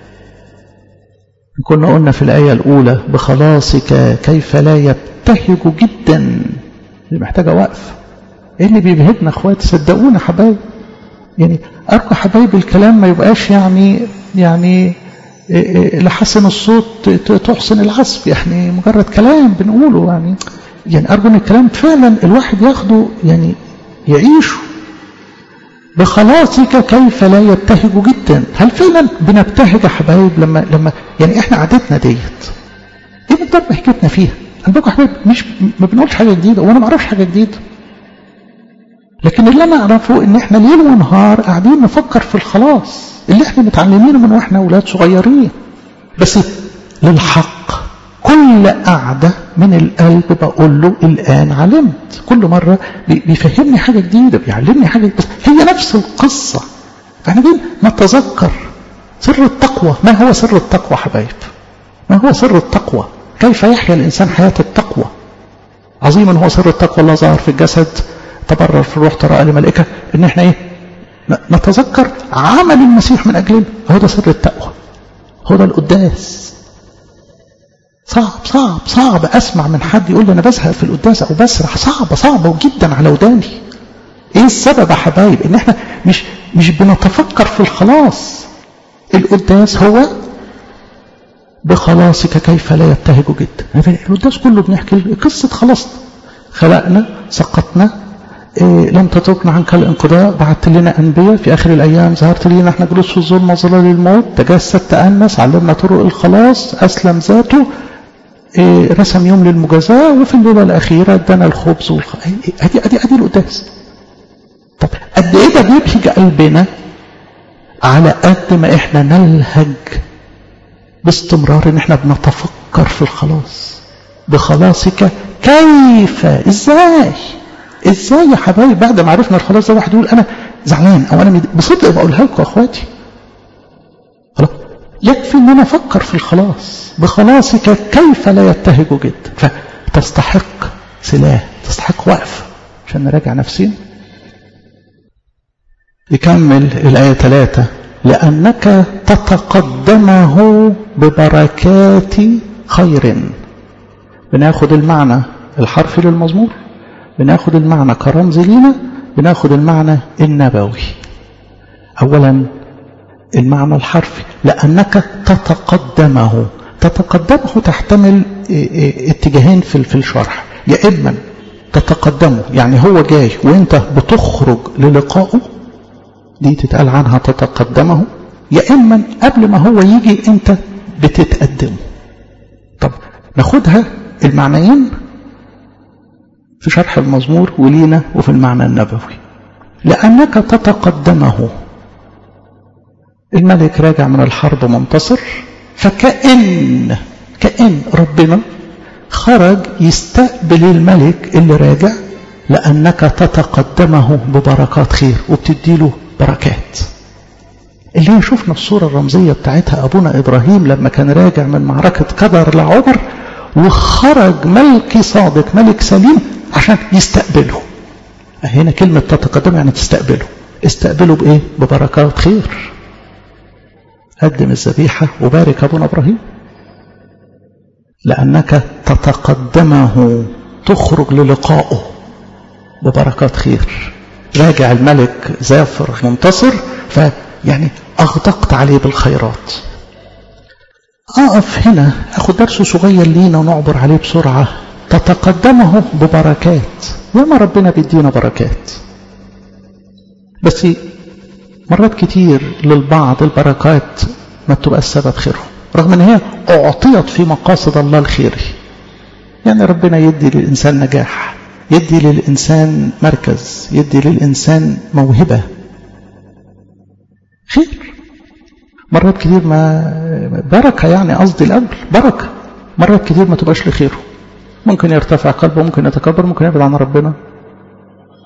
Speaker 1: كنا قلنا في الآية الأولى بخلاصك كيف لا يبتهج جدا دي محتاجة وقف ايه اللي بيبهجنا اخواتي صدقونا حبايب يعني ارجو حبايب الكلام ما يبقاش يعني يعني لحسن الصوت تحسن العزف يعني مجرد كلام بنقوله يعني يعني ارجو ان الكلام فعلا الواحد ياخده يعني يعيشه بخلاصك كيف لا يبتهج جدا هل فعلا بنبتهج يا حبايب لما لما يعني احنا عادتنا ديت ايه مقدار بهجتنا فيها انا بقول حبايب مش ما بنقولش حاجه جديده وانا ما اعرفش حاجه جديده لكن اللي انا اعرفه ان احنا ليل ونهار قاعدين نفكر في الخلاص اللي احنا متعلمينه من واحنا اولاد صغيرين بس للحق كل قعدة من القلب بقول له الآن علمت كل مرة بيفهمني حاجة جديدة بيعلمني حاجة جديدة هي نفس القصة احنا دين نتذكر سر التقوى ما هو سر التقوى حبايب ما هو سر التقوى كيف يحيا الإنسان حياة التقوى عظيما هو سر التقوى الله ظهر في الجسد تبرر في الروح ترى لملائكة ان احنا ايه نتذكر عمل المسيح من اجلنا هو ده سر التقوى هو ده القداس صعب صعب صعب اسمع من حد يقول لي انا بزهق في القداس او بسرح صعبه صعبه جدا على وداني ايه السبب يا حبايب ان احنا مش مش بنتفكر في الخلاص القداس هو بخلاصك كيف لا يبتهج جدا القداس كله بنحكي قصه خلاصنا خلقنا سقطنا إيه لم تتركنا عنك الانقضاء بعثت لنا أنبياء في آخر الأيام ظهرت لنا احنا جلوس في الظلمة وظلال الموت تجسد تأنس علمنا طرق الخلاص أسلم ذاته إيه رسم يوم للمجازاة وفي الليلة الأخيرة ادانا الخبز والخ... أدي أدي أدي القداس طب قد إيه ده بيبهج قلبنا على قد ما إحنا نلهج باستمرار إن إحنا بنتفكر في الخلاص بخلاصك كيف إزاي ازاي يا حبايب بعد ما عرفنا الخلاص ده واحد يقول انا زعلان او انا بصدق بقولها لكم يا اخواتي خلاص يكفي ان انا افكر في الخلاص بخلاصك كيف لا يبتهج جدا فتستحق سلاح تستحق وقف عشان نراجع نفسنا يكمل الآية ثلاثة لأنك تتقدمه ببركات خير بناخد المعنى الحرفي للمزمور بناخد المعنى كرمز لينا بناخد المعنى النبوي أولا المعنى الحرفي لأنك تتقدمه تتقدمه تحتمل اتجاهين في في الشرح يا إما تتقدمه يعني هو جاي وانت بتخرج للقائه دي تتقال عنها تتقدمه يا إما قبل ما هو يجي انت بتتقدمه طب ناخدها المعنيين في شرح المزمور ولينا وفي المعنى النبوي لأنك تتقدمه الملك راجع من الحرب منتصر فكأن كأن ربنا خرج يستقبل الملك اللي راجع لأنك تتقدمه ببركات خير وبتديله بركات اللي هي شفنا الصورة الرمزية بتاعتها أبونا إبراهيم لما كان راجع من معركة قدر لعمر وخرج ملك صادق ملك سليم عشان يستقبله هنا كلمة تتقدم يعني تستقبله استقبله بإيه ببركات خير قدم الذبيحة وبارك أبونا إبراهيم لأنك تتقدمه تخرج للقائه ببركات خير راجع الملك زافر منتصر فيعني أغدقت عليه بالخيرات أقف هنا أخد درس صغير لينا ونعبر عليه بسرعة تتقدمه ببركات ياما ربنا بيدينا بركات بس مرات كتير للبعض البركات ما بتبقى السبب خيرهم رغم ان هي اعطيت في مقاصد الله الخيري يعني ربنا يدي للانسان نجاح يدي للانسان مركز يدي للانسان موهبه خير مرات كتير ما بركه يعني قصدي الاول بركه مرات كتير ما تبقاش لخيره ممكن يرتفع قلبه ممكن يتكبر ممكن يبعد عن ربنا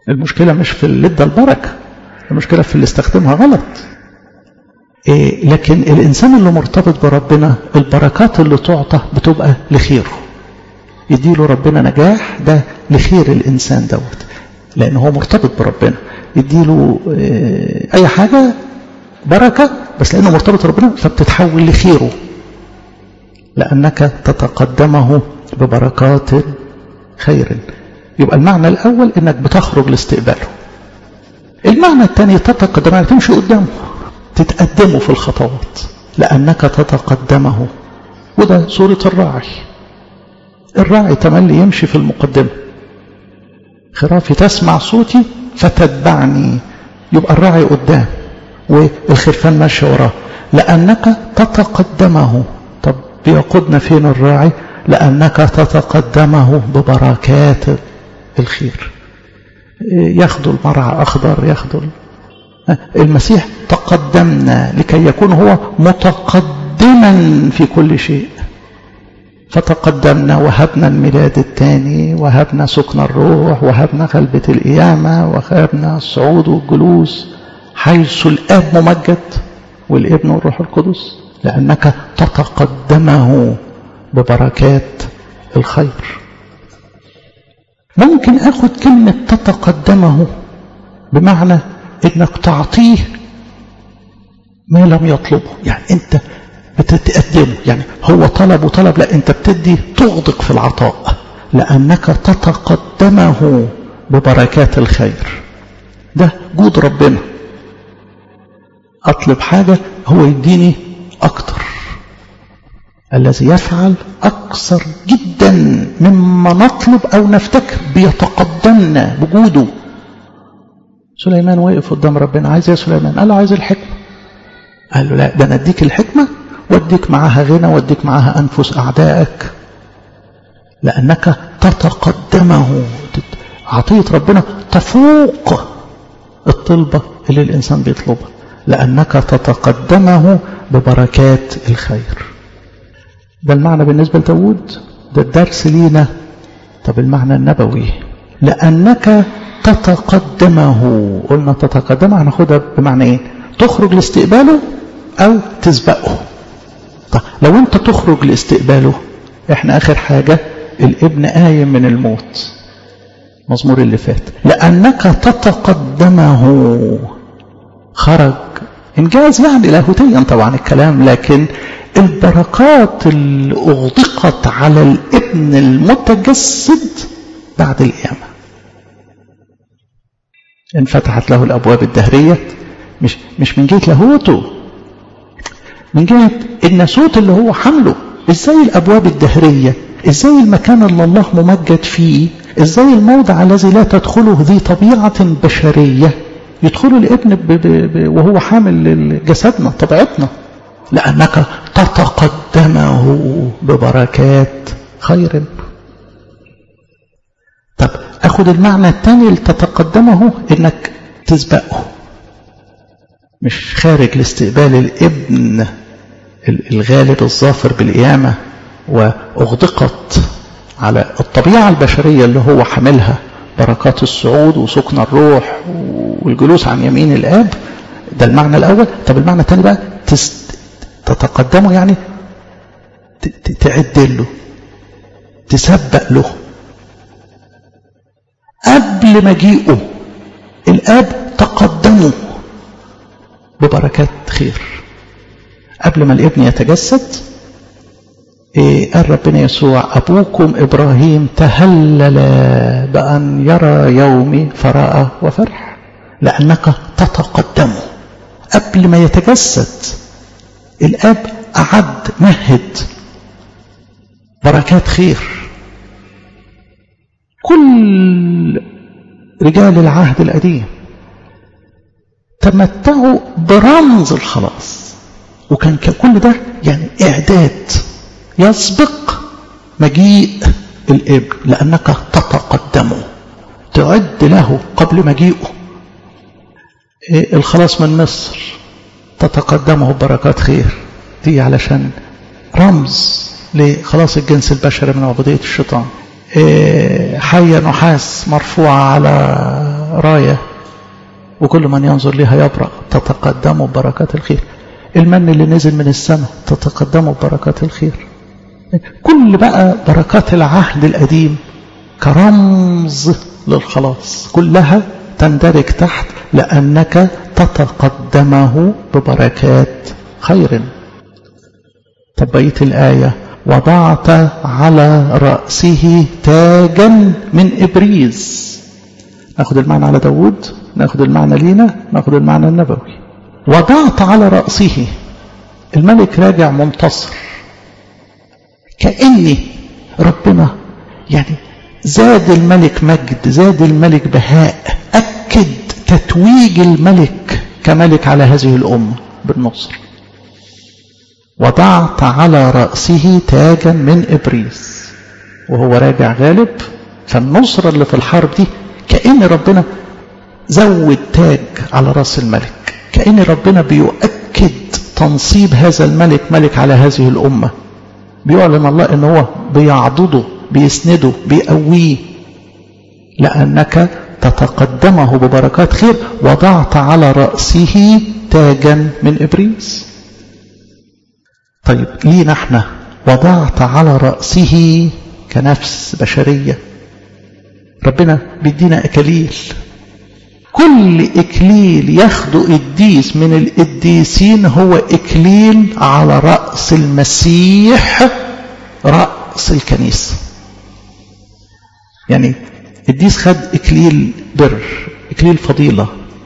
Speaker 1: المشكلة مش في اللي ادى البركة المشكلة في اللي استخدمها غلط إيه لكن الإنسان اللي مرتبط بربنا البركات اللي تعطى بتبقى لخيره يديله ربنا نجاح ده لخير الإنسان دوت لأن هو مرتبط بربنا يديله إيه أي حاجة بركة بس لأنه مرتبط بربنا فبتتحول لخيره لأنك تتقدمه ببركات خير يبقى المعنى الأول إنك بتخرج لاستقباله المعنى الثاني تتقدم يعني تمشي قدامه تتقدمه في الخطوات لأنك تتقدمه وده صورة الراعي الراعي تملي يمشي في المقدمة خرافي تسمع صوتي فتتبعني يبقى الراعي قدام والخرفان ماشي وراه لأنك تتقدمه طب بيقودنا فين الراعي لأنك تتقدمه ببركات الخير ياخدوا المرعى أخضر ياخدوا المسيح تقدمنا لكي يكون هو متقدما في كل شيء فتقدمنا وهبنا الميلاد الثاني وهبنا سكن الروح وهبنا غلبة القيامة وهبنا الصعود والجلوس حيث الآب ممجد والابن والروح القدس لأنك تتقدمه ببركات الخير ممكن أخذ كلمة تتقدمه بمعنى إنك تعطيه ما لم يطلبه يعني أنت بتتقدمه يعني هو طلب وطلب لا أنت بتدي تغدق في العطاء لأنك تتقدمه ببركات الخير ده جود ربنا أطلب حاجة هو يديني أكتر الذي يفعل أكثر جدا مما نطلب أو نفتكر بيتقدمنا بجوده سليمان وقف قدام ربنا عايز يا سليمان قال له عايز الحكمة قال له لا ده أنا أديك الحكمة وأديك معاها غنى وأديك معاها أنفس أعدائك لأنك تتقدمه عطية ربنا تفوق الطلبة اللي الإنسان بيطلبها لأنك تتقدمه ببركات الخير ده المعنى بالنسبة لداود ده الدرس لينا طب المعنى النبوي لأنك تتقدمه قلنا تتقدمه هناخدها بمعنى ايه تخرج لاستقباله أو تسبقه طب لو انت تخرج لاستقباله احنا آخر حاجة الابن قايم من الموت مزمور اللي فات لأنك تتقدمه خرج إنجاز يعني لاهوتيا طبعا الكلام لكن البركات اللي أغدقت على الابن المتجسد بعد القيامة انفتحت له الأبواب الدهرية مش, مش من جهة لاهوته من جهة الناسوت اللي هو حمله ازاي الأبواب الدهرية ازاي المكان اللي الله ممجد فيه ازاي الموضع الذي لا تدخله ذي طبيعة بشرية يدخل الابن ب ب ب وهو حامل جسدنا طبيعتنا لأنك تتقدمه ببركات خير طب أخذ المعنى الثاني لتتقدمه إنك تسبقه مش خارج لاستقبال الابن الغالب الظافر بالقيامة وأغدقت على الطبيعة البشرية اللي هو حاملها بركات الصعود وسكن الروح والجلوس عن يمين الآب ده المعنى الأول طب المعنى الثاني بقى تست تتقدمه يعني تعد له تسبق له قبل مجيئه الآب تقدمه ببركات خير قبل ما الابن يتجسد إيه قال ربنا يسوع أبوكم إبراهيم تهلل بأن يرى يومي فرأى وفرح لأنك تتقدمه قبل ما يتجسد الأب أعد مهد بركات خير كل رجال العهد القديم تمتعوا برمز الخلاص وكان كل ده يعني إعداد يسبق مجيء الابن لأنك تتقدمه تعد له قبل مجيئه إيه الخلاص من مصر تتقدمه بركات خير دي علشان رمز لخلاص الجنس البشري من عبودية الشيطان إيه حية نحاس مرفوعة على راية وكل من ينظر لها يبرأ تتقدم ببركات الخير المن اللي نزل من السماء تتقدم ببركات الخير كل بقى بركات العهد القديم كرمز للخلاص كلها تندرج تحت لأنك تتقدمه ببركات خير طب بقية الآية وضعت على رأسه تاجا من إبريز ناخد المعنى على داود ناخد المعنى لينا ناخد المعنى النبوي وضعت على رأسه الملك راجع منتصر كأني ربنا يعني زاد الملك مجد زاد الملك بهاء أكد تتويج الملك كملك على هذه الأمة بالنصر وضعت على رأسه تاجا من إبريس وهو راجع غالب فالنصرة اللي في الحرب دي كأن ربنا زود تاج على رأس الملك كأن ربنا بيؤكد تنصيب هذا الملك ملك على هذه الأمة بيعلن الله ان هو بيعضده بيسنده بيقويه لأنك تتقدمه ببركات خير وضعت على رأسه تاجا من إبريس طيب لينا احنا وضعت على رأسه كنفس بشرية ربنا بيدينا أكاليل كل إكليل ياخده قديس من القديسين هو إكليل على رأس المسيح رأس الكنيسة يعني قديس خد إكليل بر إكليل فضيلة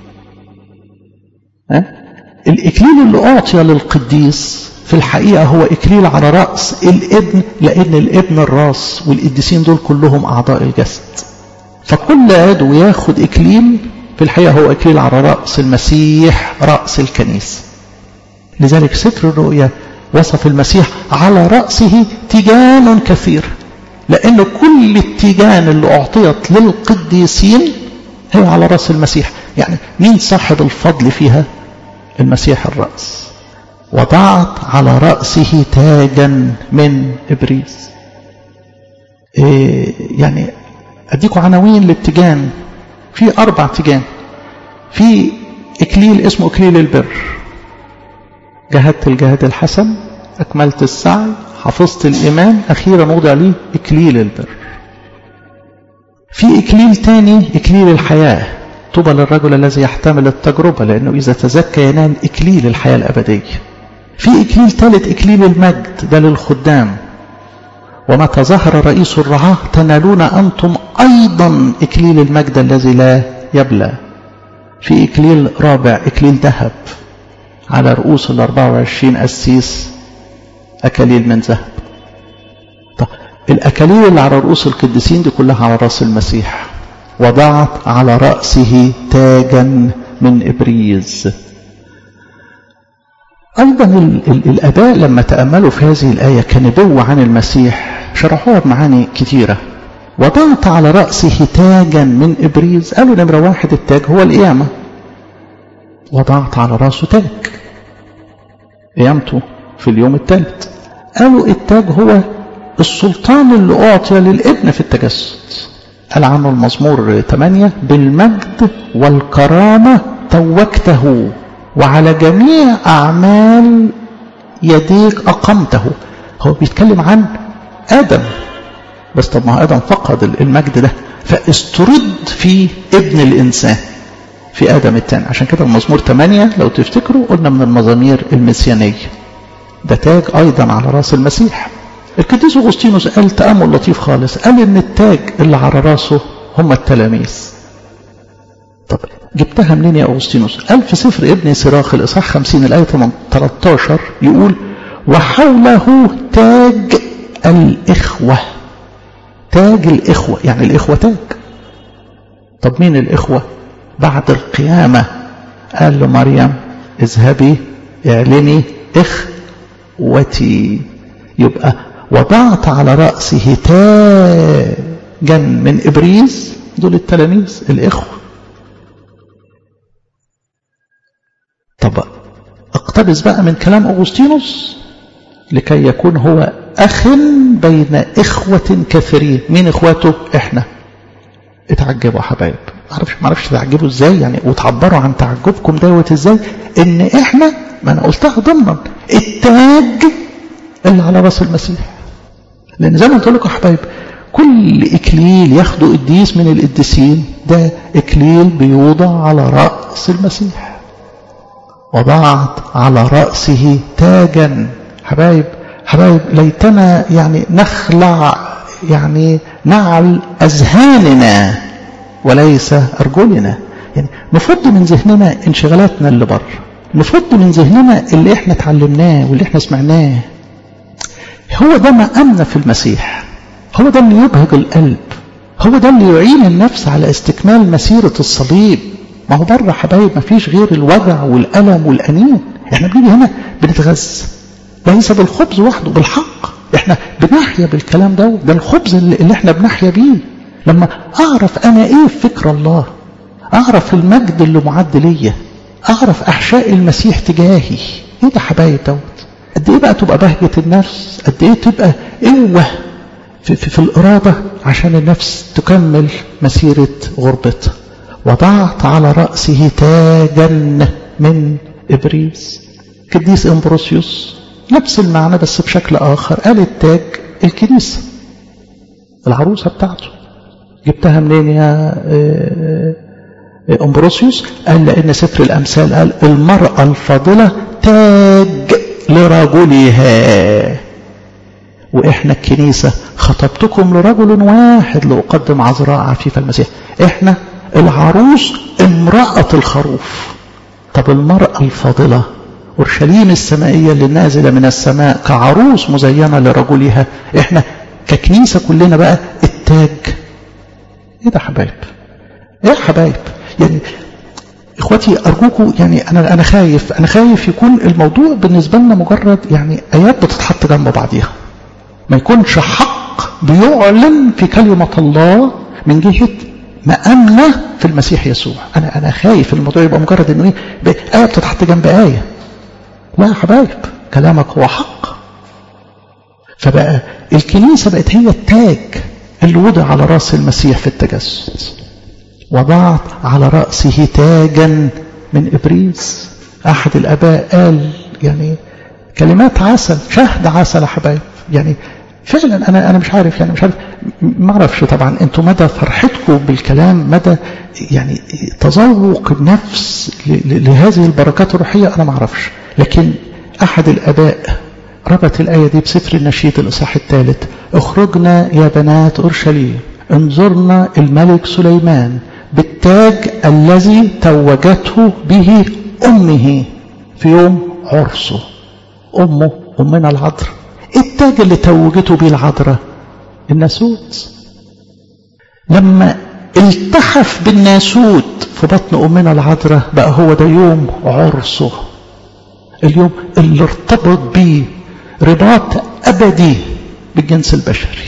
Speaker 1: أه؟ الإكليل اللي أعطي للقديس في الحقيقة هو إكليل على رأس الابن لأن الابن الراس والقديسين دول كلهم أعضاء الجسد فكل عضو ياخد إكليل في الحقيقة هو إكليل على رأس المسيح رأس الكنيسة لذلك ستر الرؤيا وصف المسيح على رأسه تيجان كثير لأن كل التيجان اللي أعطيت للقديسين هي على رأس المسيح يعني مين صاحب الفضل فيها المسيح الرأس وضعت على رأسه تاجا من إبريس إيه يعني أديكم عناوين للتيجان في أربع تيجان في إكليل اسمه إكليل البر جهدت الجهاد الحسن أكملت السعي حفظت الإيمان أخيرا وضع لي إكليل البر في إكليل تاني إكليل الحياة طوبى للرجل الذي يحتمل التجربة لأنه إذا تزكى ينال إكليل الحياة الأبدية في إكليل ثالث إكليل المجد ده للخدام ومتى ظهر رئيس الرعاة تنالون أنتم أيضا إكليل المجد الذي لا يبلى في إكليل رابع إكليل ذهب على رؤوس ال 24 أسيس أكاليل من ذهب طب الأكاليل اللي على رؤوس القديسين دي كلها على رأس المسيح وضعت على رأسه تاجا من إبريز أيضا ال ال الأباء لما تأملوا في هذه الآية كنبوة عن المسيح شرحوها بمعاني كثيرة وضعت على رأسه تاجا من إبريز قالوا نمرة واحد التاج هو القيامة وضعت على رأسه تاج قيامته في اليوم الثالث قالوا التاج هو السلطان اللي أعطي للابن في التجسد قال عنه المزمور 8 بالمجد والكرامة توجته وعلى جميع أعمال يديك أقمته هو بيتكلم عن آدم بس طب ما آدم فقد المجد ده فاسترد في ابن الإنسان في آدم الثاني عشان كده المزمور 8 لو تفتكروا قلنا من المزامير المسيانية ده تاج أيضا على رأس المسيح القديس أغسطينوس قال تأمل لطيف خالص قال إن التاج اللي على رأسه هم التلاميذ طب جبتها منين يا أغسطينوس قال في سفر ابن سراخ الإصحاح 50 الآية 13 يقول وحوله تاج الإخوة تاج الإخوة يعني الإخوة تاج طب مين الإخوة بعد القيامة قال له مريم اذهبي اعلني إخوتي يبقى وضعت على رأسه تاجا من إبريز دول التلاميذ الإخوة طب اقتبس بقى من كلام أغسطينوس لكي يكون هو أخ بين إخوة كثيرين مين إخواته إحنا اتعجبوا حبايب معرفش معرفش تعجبوا ازاي يعني وتعبروا عن تعجبكم دوت ازاي ان احنا ما انا قلتها ضمنا التاج اللي على راس المسيح لان زي ما قلت لكم يا حبايب كل اكليل ياخده قديس من القديسين ده اكليل بيوضع على راس المسيح وضعت على راسه تاجا حبايب حبايب ليتنا يعني نخلع يعني نعل اذهاننا وليس ارجلنا يعني نفض من ذهننا انشغالاتنا اللي بره نفض من ذهننا اللي احنا اتعلمناه واللي احنا سمعناه هو ده ما امن في المسيح هو ده اللي يبهج القلب هو ده اللي يعين النفس على استكمال مسيرة الصليب ما هو بره حبايب ما فيش غير الوجع والألم والأنين احنا بنيجي هنا بنتغذى ليس بالخبز وحده بالحق احنا بنحيا بالكلام ده ده الخبز اللي, اللي احنا بنحيا بيه لما اعرف انا ايه في فكر الله اعرف المجد اللي معد ليا اعرف احشاء المسيح تجاهي ايه ده حبايب دوت قد ايه بقى تبقى بهجة النفس قد ايه تبقى قوة في, في, في الإرادة عشان النفس تكمل مسيرة غربتها وضعت على رأسه تاجا من إبريس قديس إمبروسيوس نفس المعنى بس بشكل آخر قال التاج الكنيسة العروسة بتاعته جبتها منين يا أمبروسيوس قال لأن سفر الأمثال قال المرأة الفاضلة تاج لرجلها وإحنا الكنيسة خطبتكم لرجل واحد لأقدم عذراء عفيف المسيح إحنا العروس امرأة الخروف طب المرأة الفاضلة أورشليم السمائية اللي نازلة من السماء كعروس مزينة لرجلها إحنا ككنيسة كلنا بقى التاج إيه ده حبايب إيه يا حبايب يعني إخواتي أرجوكم يعني أنا أنا خايف أنا خايف يكون الموضوع بالنسبة لنا مجرد يعني آيات بتتحط جنب بعضيها ما يكونش حق بيعلن في كلمة الله من جهة مأمنة في المسيح يسوع أنا أنا خايف الموضوع يبقى مجرد إنه إيه آية بتتحط جنب آية لا يا حبايب كلامك هو حق فبقى الكنيسة بقت هي التاج اللي وضع على رأس المسيح في التجسد وضعت على رأسه تاجا من إبريس أحد الآباء قال يعني كلمات عسل شهد عسل يا حبايب يعني فعلا انا انا مش عارف يعني مش عارف ما اعرفش طبعا انتوا مدى فرحتكم بالكلام مدى يعني تذوق النفس لهذه البركات الروحيه انا ما اعرفش لكن احد الاباء ربط الايه دي بسفر النشيد الاصحاح الثالث اخرجنا يا بنات اورشليم انظرنا الملك سليمان بالتاج الذي توجته به امه في يوم عرسه امه امنا العذراء التاج اللي توجته بيه العذراء الناسوت لما التحف بالناسوت في بطن أمنا العذراء بقى هو ده يوم عرسه اليوم اللي ارتبط بيه رباط أبدي بالجنس البشري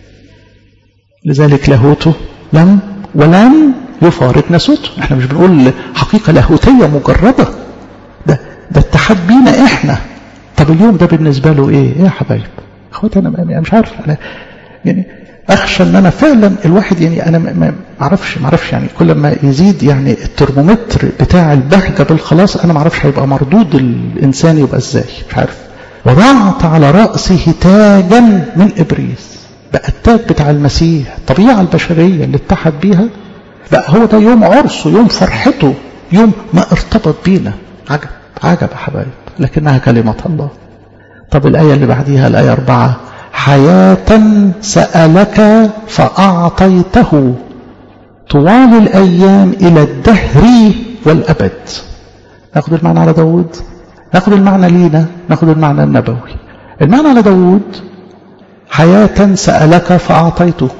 Speaker 1: لذلك لاهوته لم ولن يفارق ناسوته احنا مش بنقول حقيقة لاهوتية مجردة ده ده اتحاد بينا احنا طب اليوم ده بالنسبة له ايه ايه يا حبايب اخواتي انا مش عارف انا يعني اخشى ان انا فعلا الواحد يعني انا ما اعرفش ما اعرفش يعني كل ما يزيد يعني الترمومتر بتاع البهجه بالخلاص انا ما اعرفش هيبقى مردود الانسان يبقى ازاي مش عارف وضعت على راسه تاجا من ابريس بقى التاج بتاع المسيح الطبيعه البشريه اللي اتحد بيها بقى هو ده يوم عرسه يوم فرحته يوم ما ارتبط بينا عجب عجب يا حبايب لكنها كلمة الله طب الآية اللي بعديها الآية أربعة حياة سألك فأعطيته طوال الأيام إلى الدهر والأبد ناخد المعنى على داود ناخد المعنى لينا ناخد المعنى النبوي المعنى على داود حياة سألك فأعطيته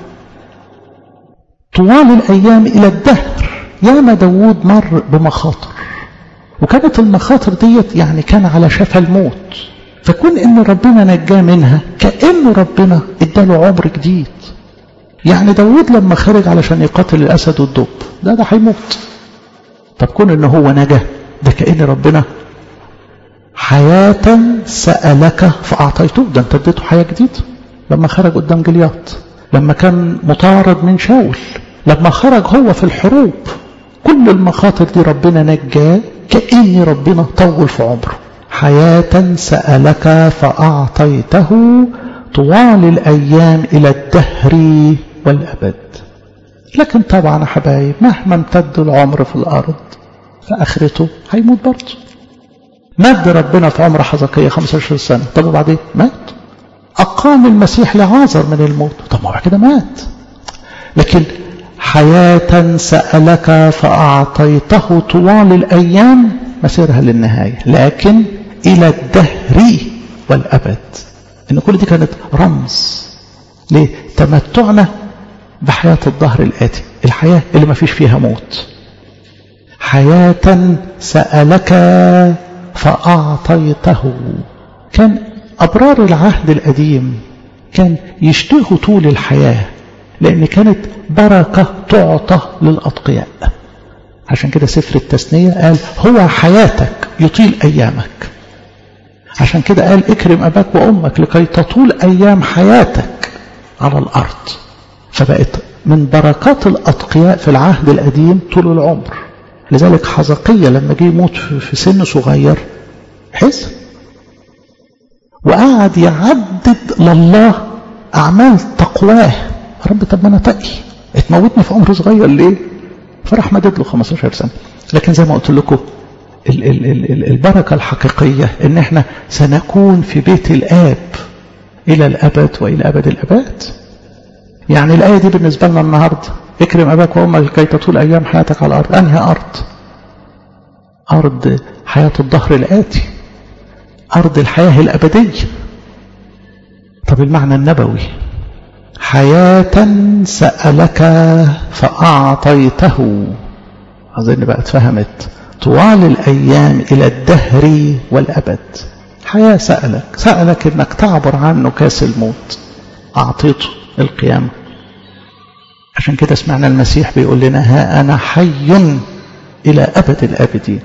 Speaker 1: طوال الأيام إلى الدهر ياما داود مر بمخاطر وكانت المخاطر ديت يعني كان على شفا الموت فكون ان ربنا نجاه منها كأنه ربنا اداله عمر جديد يعني داود لما خرج علشان يقاتل الاسد والدب ده ده هيموت طب كون ان هو نجا ده كأن ربنا حياة سألك فأعطيته ده انت اديته حياة جديدة لما خرج قدام جلياط لما كان مطارد من شاول لما خرج هو في الحروب كل المخاطر دي ربنا نجاه كأن ربنا طول في عمره حياة سألك فأعطيته طوال الأيام إلى الدهر والأبد لكن طبعا يا حبايب مهما امتد العمر في الأرض فآخرته هيموت برضه مد ربنا في عمر حزقية 15 سنة طب وبعدين مات أقام المسيح لعازر من الموت طب ما كده مات لكن حياة سألك فأعطيته طوال الأيام مسيرها للنهاية لكن إلى الدهر والأبد إن كل دي كانت رمز لتمتعنا بحياة الظهر الآتي الحياة اللي ما فيش فيها موت حياة سألك فأعطيته كان أبرار العهد القديم كان يشتهوا طول الحياة لأن كانت بركة تعطى للأتقياء عشان كده سفر التثنية قال هو حياتك يطيل أيامك عشان كده قال اكرم أباك وأمك لكي تطول أيام حياتك على الأرض فبقت من بركات الأتقياء في العهد القديم طول العمر لذلك حزقية لما جه يموت في سن صغير حزن وقعد يعدد لله أعمال تقواه رب طب ما أنا تقي اتموتني في عمر صغير ليه فراح مدد له 15 سنة لكن زي ما قلت لكم ال ال ال البركة الحقيقية ان احنا سنكون في بيت الآب إلى الأبد وإلى أبد الأباد يعني الآية دي بالنسبة لنا النهاردة اكرم أباك وأمك لكي تطول أيام حياتك على الأرض أنهي أرض أرض حياة الظهر الآتي أرض الحياة الأبدية طب المعنى النبوي حياة سألك فأعطيته أظن بقى اتفهمت طوال الأيام إلى الدهر والأبد حياة سألك سألك إنك تعبر عنه كاس الموت أعطيته القيامة عشان كده سمعنا المسيح بيقول لنا ها أنا حي إلى أبد الآبدين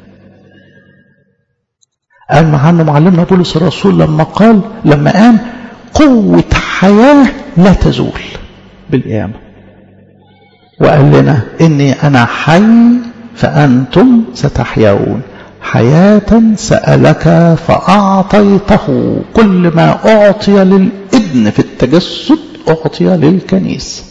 Speaker 1: قال مع أنه معلمنا بولس الرسول لما قال لما قام قوة حياة لا تزول بالقيامة وقال لنا إني أنا حي فأنتم ستحيون حياة سألك فأعطيته كل ما أعطي للابن في التجسد أعطي للكنيسة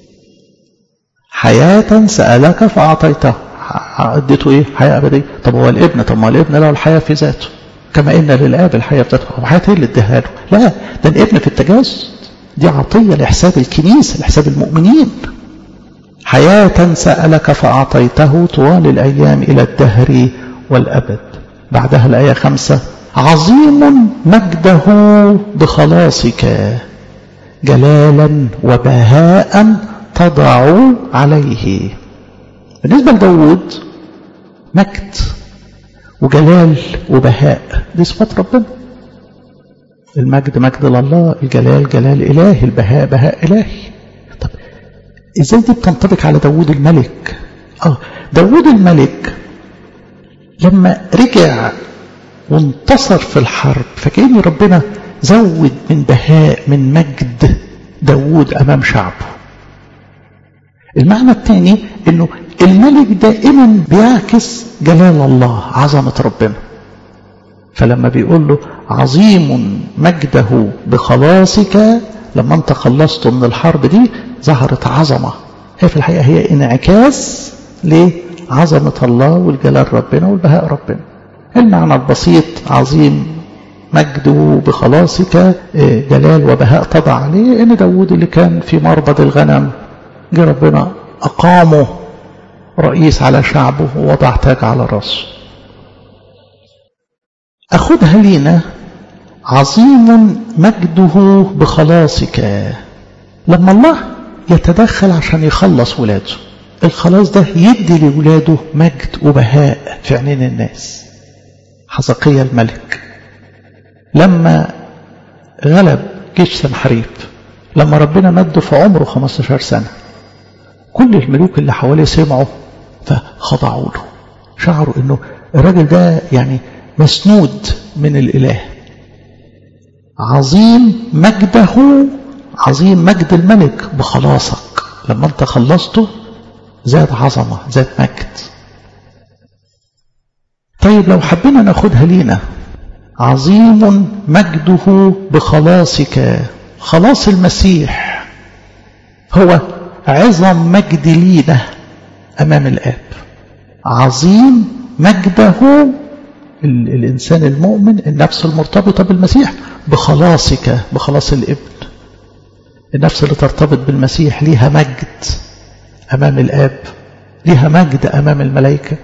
Speaker 1: حياة سألك فأعطيته اديته ايه حياة أبدية طب هو الابن طب ما الابن له الحياة في ذاته كما إن للآب الحياة في ذاته هو حياة ايه اللي اديها له لا ده الابن في التجسد دي عطية لحساب الكنيسة لحساب المؤمنين حياة سألك فأعطيته طوال الأيام إلى الدهر والأبد بعدها الآية خمسة عظيم مجده بخلاصك جلالا وبهاء تضع عليه بالنسبة لداود مجد وجلال وبهاء دي صفات ربنا المجد مجد لله الجلال جلال إلهي البهاء بهاء إلهي طب ازاي دي بتنطبق على داود الملك اه داود الملك لما رجع وانتصر في الحرب فكأن ربنا زود من بهاء من مجد داود أمام شعبه المعنى الثاني انه الملك دائما بيعكس جلال الله عظمة ربنا فلما بيقول له عظيم مجده بخلاصك لما انت خلصت من الحرب دي ظهرت عظمة هي في الحقيقة هي انعكاس لعظمة الله والجلال ربنا والبهاء ربنا المعنى البسيط عظيم مجده بخلاصك جلال وبهاء تضع عليه ان داود اللي كان في مربض الغنم جه ربنا أقامه رئيس على شعبه ووضع تاج على راسه أخذها لينا عظيم مجده بخلاصك لما الله يتدخل عشان يخلص ولاده الخلاص ده يدي لولاده مجد وبهاء في عينين الناس حزقية الملك لما غلب جيش سنحريب لما ربنا مده في عمره 15 سنة كل الملوك اللي حواليه سمعوا فخضعوا له شعروا انه الراجل ده يعني مسنود من الاله عظيم مجده عظيم مجد الملك بخلاصك لما انت خلصته زاد عظمة زاد مجد طيب لو حبينا ناخدها لينا عظيم مجده بخلاصك خلاص المسيح هو عظم مجد لينا أمام الآب عظيم مجده الإنسان المؤمن النفس المرتبطة بالمسيح بخلاصك بخلاص الابن النفس اللي ترتبط بالمسيح ليها مجد أمام الآب ليها مجد أمام الملائكة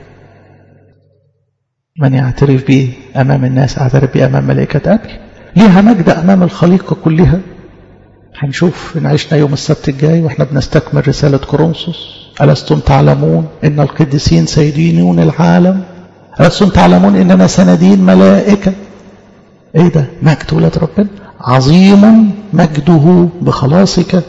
Speaker 1: من يعترف به أمام الناس أعترف به أمام ملائكة أبي ليها مجد أمام الخليقة كلها هنشوف إن عشنا يوم السبت الجاي وإحنا بنستكمل رسالة كورنثوس ألستم تعلمون إن القديسين سيدينون العالم ألستم تعلمون إننا سندين ملائكة إيه ده مجد ولاد ربنا عظيم مجده بخلاصك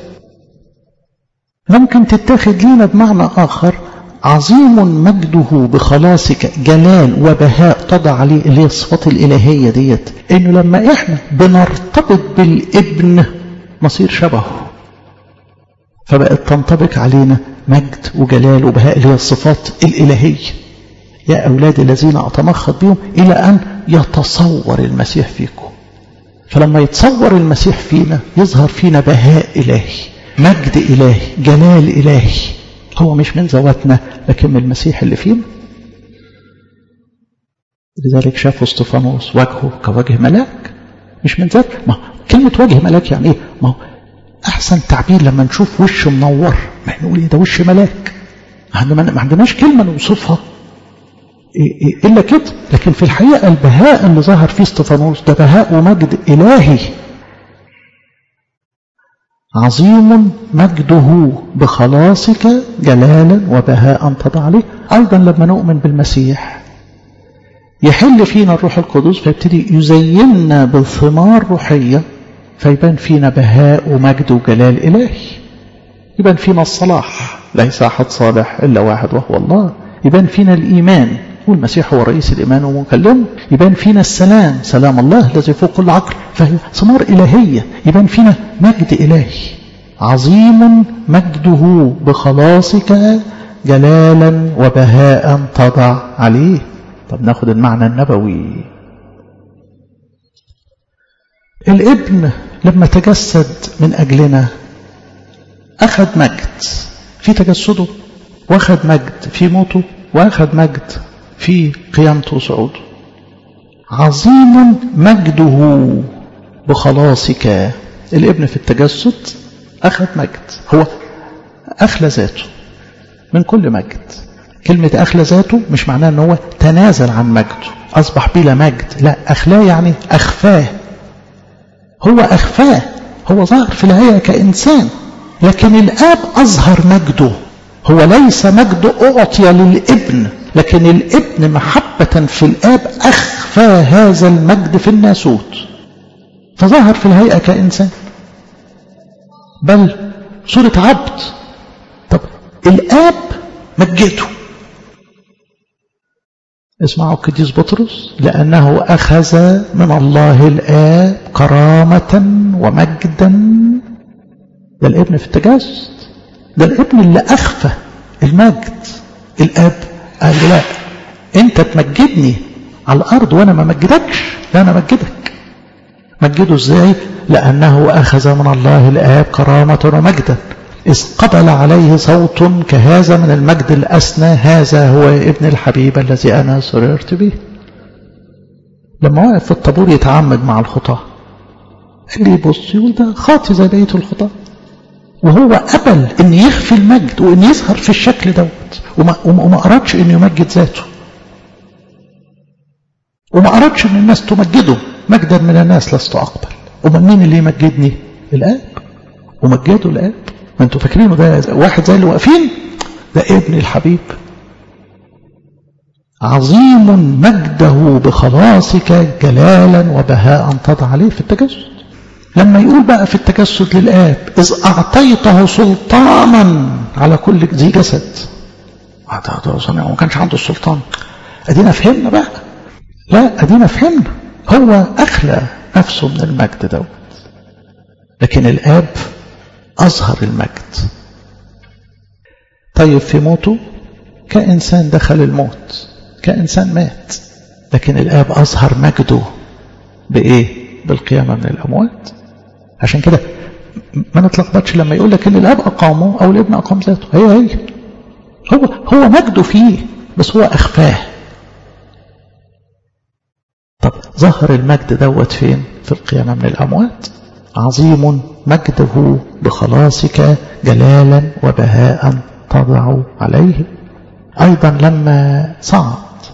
Speaker 1: ممكن تتاخد لينا بمعنى آخر عظيم مجده بخلاصك جلال وبهاء تضع عليه اللي هي الصفات الإلهية ديت إنه لما إحنا بنرتبط بالابن نصير شبهه فبقت تنطبق علينا مجد وجلال وبهاء اللي هي الصفات الإلهية يا أولاد الذين أتمخض بهم إلى أن يتصور المسيح فيكم فلما يتصور المسيح فينا يظهر فينا بهاء إلهي مجد إلهي جلال إلهي هو مش من ذواتنا لكن من المسيح اللي فينا لذلك شافوا استفانوس وجهه كوجه ملاك مش من ذات ما كلمة وجه ملاك يعني ايه ما هو أحسن تعبير لما نشوف وش منور ما نقول ايه ده وش ملاك ما عندناش كلمة نوصفها إلا كده لكن في الحقيقة البهاء اللي ظهر فيه استفانوس ده بهاء ومجد إلهي عظيم مجده بخلاصك جلالا وبهاء تضع عليه أيضا لما نؤمن بالمسيح يحل فينا الروح القدس فيبتدي يزيننا بالثمار روحية فيبان فينا بهاء ومجد وجلال إلهي يبان فينا الصلاح ليس أحد صالح إلا واحد وهو الله يبان فينا الإيمان والمسيح هو رئيس الإيمان ومكلمه يبان فينا السلام سلام الله الذي فوق كل عقل فهي ثمار إلهية يبان فينا مجد إلهي عظيم مجده بخلاصك جلالا وبهاء تضع عليه طب ناخد المعنى النبوي الابن لما تجسد من أجلنا أخذ مجد في تجسده واخذ مجد في موته واخذ مجد في قيامته وصعوده عظيم مجده بخلاصك الابن في التجسد أخذ مجد هو أخلى ذاته من كل مجد كلمة أخلى ذاته مش معناه أنه هو تنازل عن مجده أصبح بلا مجد لا أخلاه يعني أخفاه هو أخفاه هو ظهر في الهيئة كإنسان لكن الآب أظهر مجده هو ليس مجد أعطي للابن لكن الابن محبة في الآب أخفى هذا المجد في الناسوت فظهر في الهيئة كإنسان بل صورة عبد طب الآب مجده اسمعوا القديس بطرس لأنه أخذ من الله الآب كرامة ومجدا ده الابن في التجسد ده الابن اللي أخفى المجد الآب قال لا أنت تمجدني على الأرض وأنا ما مجدكش لا أنا مجدك مجده إزاي لأنه أخذ من الله الآب كرامة ومجدا إذ قبل عليه صوت كهذا من المجد الأسنى هذا هو ابن الحبيب الذي أنا سررت به لما وقف في الطابور يتعمد مع الخطاة قال لي بص يقول ده خاطي زي بقية الخطاة وهو قبل ان يخفي المجد وان يظهر في الشكل دوت وما, وما أردش ان يمجد ذاته وما أردش ان الناس تمجده مجدا من الناس لست أقبل ومن مين اللي يمجدني الآب ومجده الآب ما انتوا فاكرينه ده واحد زي اللي واقفين ده ابن الحبيب عظيم مجده بخلاصك جلالا وبهاء تضع عليه في التجسد لما يقول بقى في التجسد للآب إذ أعطيته سلطانا على كل ذي جسد ما كانش عنده السلطان أدينا فهمنا بقى لا أدينا فهمنا هو أخلى نفسه من المجد دوت لكن الآب أظهر المجد طيب في موته كإنسان دخل الموت كإنسان مات لكن الآب أظهر مجده بإيه بالقيامة من الأموات عشان كده ما نتلخبطش لما يقول لك ان الاب اقامه او الابن اقام ذاته هي هي هو هو مجده فيه بس هو اخفاه طب ظهر المجد دوت فين في القيامة من الأموات عظيم مجده بخلاصك جلالا وبهاء تضع عليه أيضا لما صعد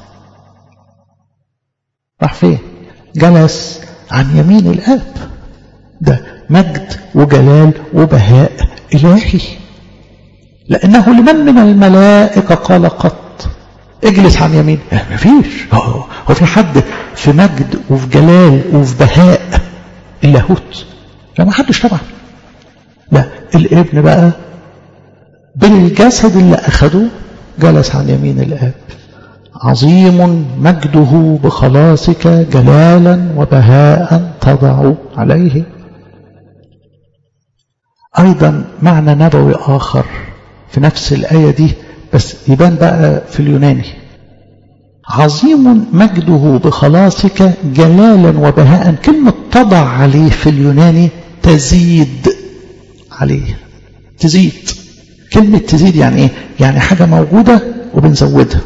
Speaker 1: راح فين جلس عن يمين الآب ده مجد وجلال وبهاء إلهي لأنه لمن من الملائكة قال قط اجلس عن يمين ما فيش هو, هو في حد في مجد وفي جلال وفي بهاء اللاهوت لا ما حدش طبعا لا الابن بقى بالجسد اللي أخده جلس عن يمين الآب عظيم مجده بخلاصك جلالا وبهاء تضع عليه أيضا معنى نبوي آخر في نفس الآية دي بس يبان بقى في اليوناني عظيم مجده بخلاصك جلالا وبهاء كلمة تضع عليه في اليوناني تزيد عليه تزيد كلمة تزيد يعني ايه يعني حاجة موجودة وبنزودها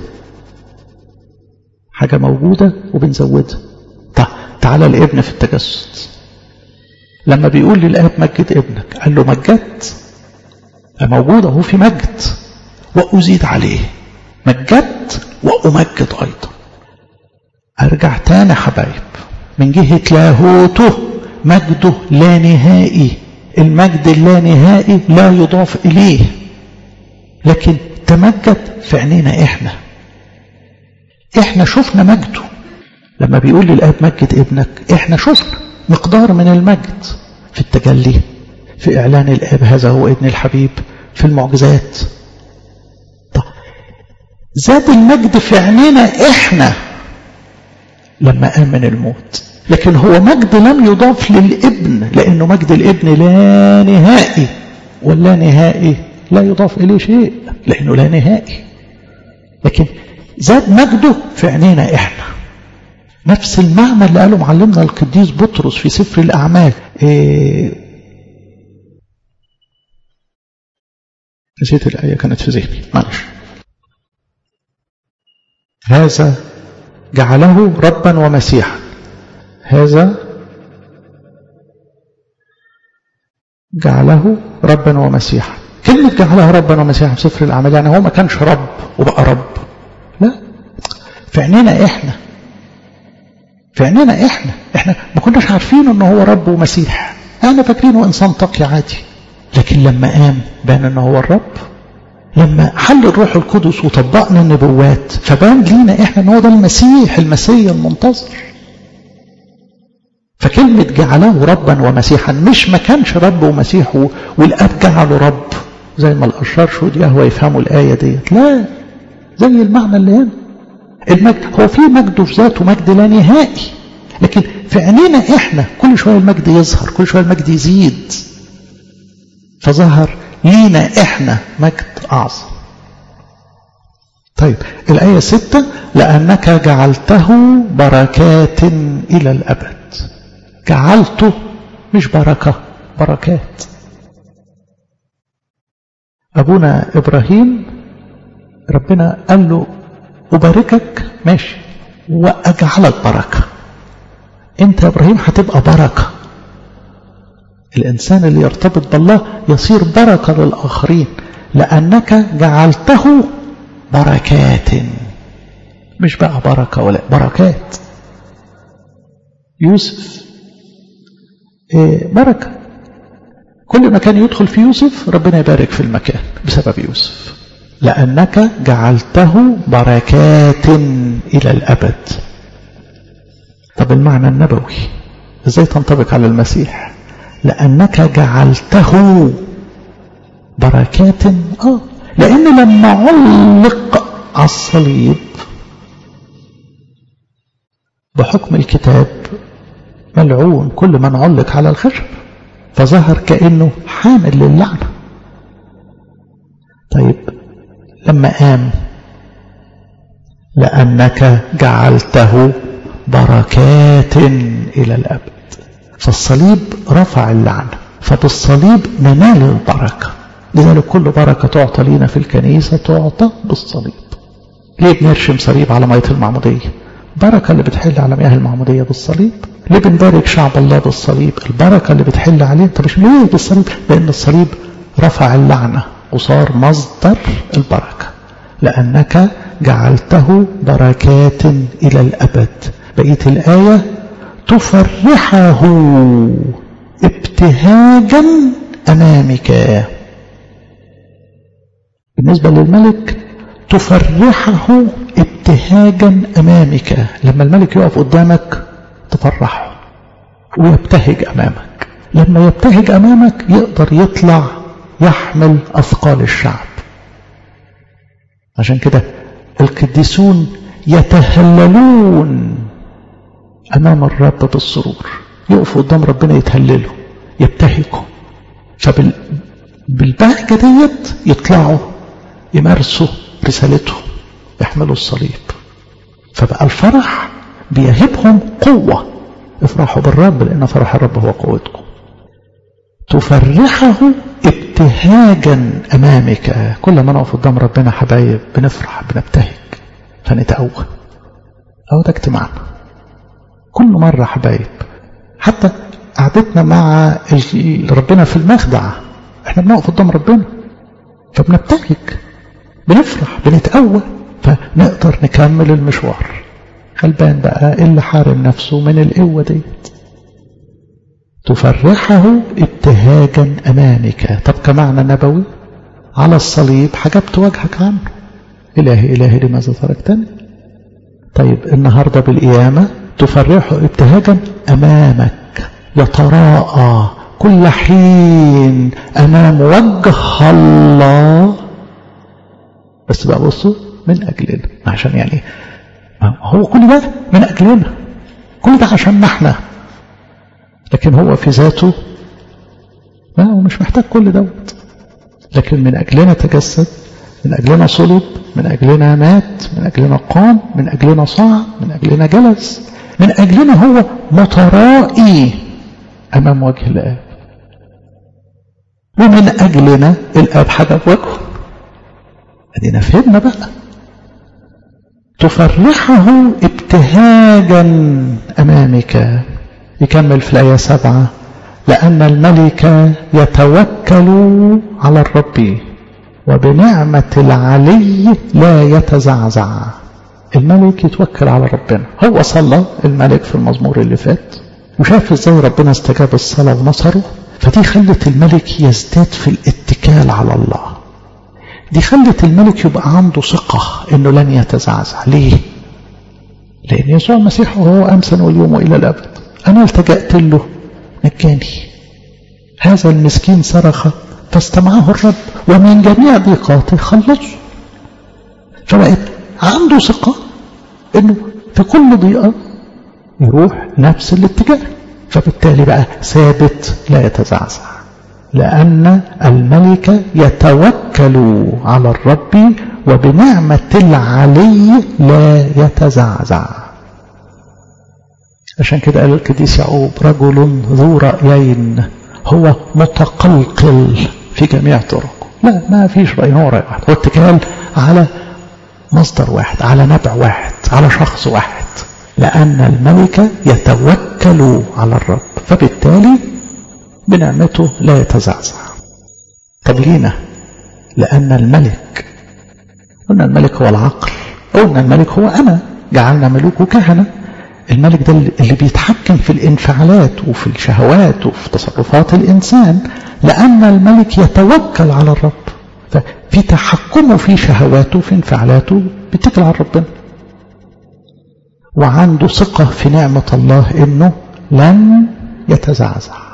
Speaker 1: حاجة موجودة وبنزودها طيب تعالى الابن في التجسد لما بيقول للآب مجد ابنك قال له مجدت موجود هو في مجد وأزيد عليه مجدت وأمجد أيضا أرجع تاني حبايب من جهة لاهوته مجده لا نهائي المجد اللا نهائي لا يضاف إليه لكن تمجد في عينينا إحنا إحنا شفنا مجده لما بيقول للآب مجد ابنك إحنا شفنا مقدار من المجد في التجلي في إعلان الآب هذا هو ابن الحبيب في المعجزات طب زاد المجد في عينينا إحنا لما قام من الموت لكن هو مجد لم يضاف للابن لأنه مجد الابن لا نهائي واللا نهائي لا يضاف إليه شيء لأنه لا نهائي لكن زاد مجده في عينينا إحنا نفس المعنى اللي قاله معلمنا القديس بطرس في سفر الأعمال إيه نسيت الآية كانت في ذهني معلش هذا جعله ربا ومسيحا هذا جعله ربا ومسيحا كلمة جعله ربا ومسيحا في سفر الأعمال يعني هو ما كانش رب وبقى رب لا في عينينا إحنا في عينينا إحنا إحنا ما كناش عارفين إنه هو رب ومسيح احنا فاكرينه إنسان تقي عادي لكن لما قام بان إنه هو الرب لما حل الروح القدس وطبقنا النبوات فبان لينا إحنا إن هو ده المسيح المسيح المنتظر فكلمة جعله ربا ومسيحا مش ما كانش رب ومسيح والآب جعله رب زي ما الأشرار شهود يهوى يفهموا الآية ديت لا زي المعنى اللي هنا المجد هو في مجد في ذاته مجد لا نهائي لكن في عينينا احنا كل شوية المجد يظهر كل شوية المجد يزيد فظهر لينا احنا مجد أعظم طيب الآية ستة لأنك جعلته بركات إلى الأبد جعلته مش بركة بركات أبونا إبراهيم ربنا قال له أباركك ماشي وأجعلك بركة أنت يا إبراهيم هتبقى بركة الإنسان اللي يرتبط بالله يصير بركة للآخرين لأنك جعلته بركات مش بقى بركة ولا بركات يوسف إيه بركة كل مكان يدخل في يوسف ربنا يبارك في المكان بسبب يوسف لأنك جعلته بركات إلى الأبد طب المعنى النبوي ازاي تنطبق على المسيح لأنك جعلته بركات آه لأن لما علق على الصليب بحكم الكتاب ملعون كل من علق على الخشب فظهر كأنه حامل للعنة طيب لما قام لأنك جعلته بركات إلى الأبد فالصليب رفع اللعنة فبالصليب ننال البركة لذلك كل بركة تعطى لنا في الكنيسة تعطى بالصليب ليه بنرشم صليب على مية المعمودية بركة اللي بتحل على مياه المعمودية بالصليب ليه بنبارك شعب الله بالصليب البركة اللي بتحل عليه طب مش ليه بالصليب لأن الصليب رفع اللعنة وصار مصدر البركة لأنك جعلته بركات إلى الأبد بقية الآية تفرحه ابتهاجا أمامك بالنسبة للملك تفرحه ابتهاجا أمامك لما الملك يقف قدامك تفرحه ويبتهج أمامك لما يبتهج أمامك يقدر يطلع يحمل أثقال الشعب عشان كده القديسون يتهللون أمام الرب بالسرور يقفوا قدام ربنا يتهللوا يبتهجوا فبالبهجة ديت يطلعوا يمارسوا رسالتهم يحملوا الصليب فبقى الفرح بيهبهم قوة افرحوا بالرب لأن فرح الرب هو قوتكم تفرحه ابتهاجا أمامك كل ما نقف قدام ربنا حبايب بنفرح بنبتهج فنتقوى أهو ده اجتماعنا كل مرة حبايب حتى قعدتنا مع ربنا في المخدع احنا بنقف قدام ربنا فبنبتهج بنفرح بنتقوى فنقدر نكمل المشوار غلبان بقى اللي حارم نفسه من القوة ديت تفرحه ابتهاجا أمامك طب كمعنى نبوي على الصليب حجبت وجهك عنه إلهي إلهي لماذا تركتني طيب النهاردة بالقيامة تفرحه ابتهاجا أمامك يتراءى كل حين أمام وجه الله بس بقى بصوا من أجلنا عشان يعني هو كل ده من أجلنا كل ده عشان احنا لكن هو في ذاته لا هو مش محتاج كل دوت لكن من أجلنا تجسد من أجلنا صلب من أجلنا مات من أجلنا قام من أجلنا صعد من أجلنا جلس من أجلنا هو مترائي أمام وجه الآب ومن أجلنا الآب حجب وجهه أدينا فهمنا بقى تفرحه ابتهاجا أمامك يكمل في الآية سبعة لأن الملك يتوكل على الرب وبنعمة العلي لا يتزعزع الملك يتوكل على ربنا هو صلى الملك في المزمور اللي فات وشاف ازاي ربنا استجاب الصلاة ونصره فدي خلت الملك يزداد في الاتكال على الله دي خلت الملك يبقى عنده ثقة انه لن يتزعزع ليه لان يسوع المسيح وهو امسا واليوم والى الابد انا التجأت له نجاني هذا المسكين صرخ فاستمعه الرب ومن جميع ضيقاته خلصه فبقت عنده ثقة انه في كل ضيقة يروح نفس الاتجاه فبالتالي بقى ثابت لا يتزعزع لأن الملك يتوكل على الرب وبنعمة العلي لا يتزعزع عشان كده قال القديس يعقوب رجل ذو رأيين هو متقلقل في جميع طرقه لا ما فيش رأي هو رأي واحد هو اتكال على مصدر واحد على نبع واحد على شخص واحد لأن الملك يتوكل على الرب فبالتالي بنعمته لا يتزعزع طب لينا لأن الملك قلنا الملك هو العقل قلنا الملك هو أنا جعلنا ملوك وكهنة الملك ده اللي بيتحكم في الانفعالات وفي الشهوات وفي تصرفات الإنسان لأن الملك يتوكل على الرب ففي تحكمه في شهواته وفي انفعالاته بيتكل على ربنا وعنده ثقة في نعمة الله إنه لن يتزعزع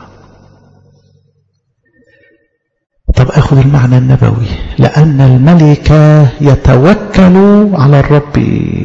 Speaker 1: طب أخذ المعنى النبوي لأن الملك يتوكل على الرب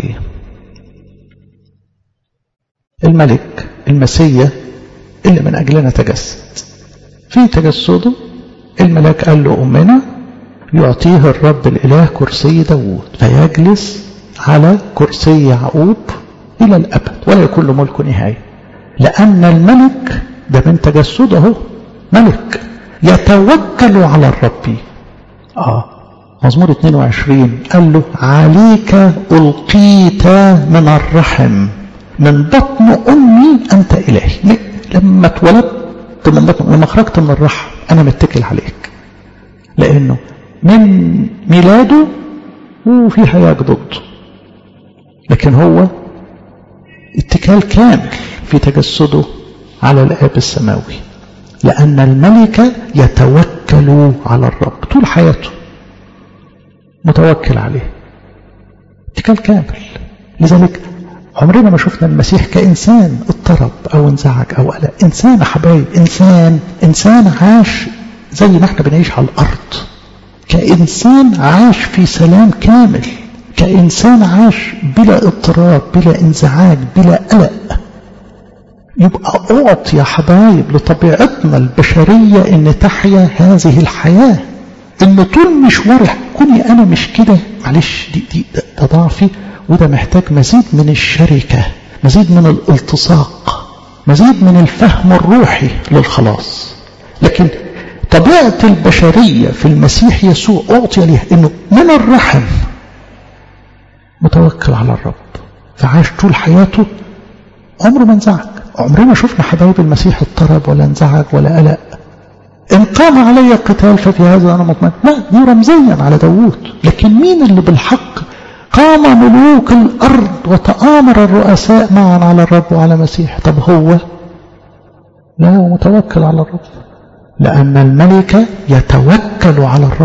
Speaker 1: الملك المسيا اللي من أجلنا تجسد في تجسده الملاك قال له أمنا يعطيه الرب الإله كرسي داوود فيجلس على كرسي يعقوب إلى الأبد ولا يكون له ملك نهاية لأن الملك ده من تجسده ملك يتوكل على الرب آه مزمور 22 قال له عليك ألقيت من الرحم من بطن أمي أنت إلهي لما اتولدت من بطن لما خرجت من الرحم أنا متكل عليك لأنه من ميلاده وفي حياة ضده لكن هو اتكال كامل في تجسده على الآب السماوي لأن الملك يتوكل على الرب طول حياته متوكل عليه اتكال كامل لذلك عمرنا ما شفنا المسيح كإنسان اضطرب أو انزعج أو قلق إنسان يا حبايب إنسان إنسان عاش زي ما احنا بنعيش على الأرض كإنسان عاش في سلام كامل كإنسان عاش بلا اضطراب بلا انزعاج بلا قلق يبقى أعطي يا حبايب لطبيعتنا البشرية إن تحيا هذه الحياة إن طول مشوار كوني أنا مش كده معلش دي, دي ده, ده ضعفي وده محتاج مزيد من الشركة مزيد من الالتصاق مزيد من الفهم الروحي للخلاص لكن طبيعة البشرية في المسيح يسوع أعطي لها إنه من الرحم متوكل على الرب فعاش طول حياته عمره ما انزعج عمرنا شفنا حبايب المسيح اضطرب ولا انزعج ولا قلق إن قام علي قتال ففي هذا أنا مطمئن لا دي رمزيا على داوود لكن مين اللي بالحق قام ملوك الأرض وتآمر الرؤساء معا على الرب وعلى المسيح طب هو لا هو متوكل على الرب لأن الملك يتوكل على الرب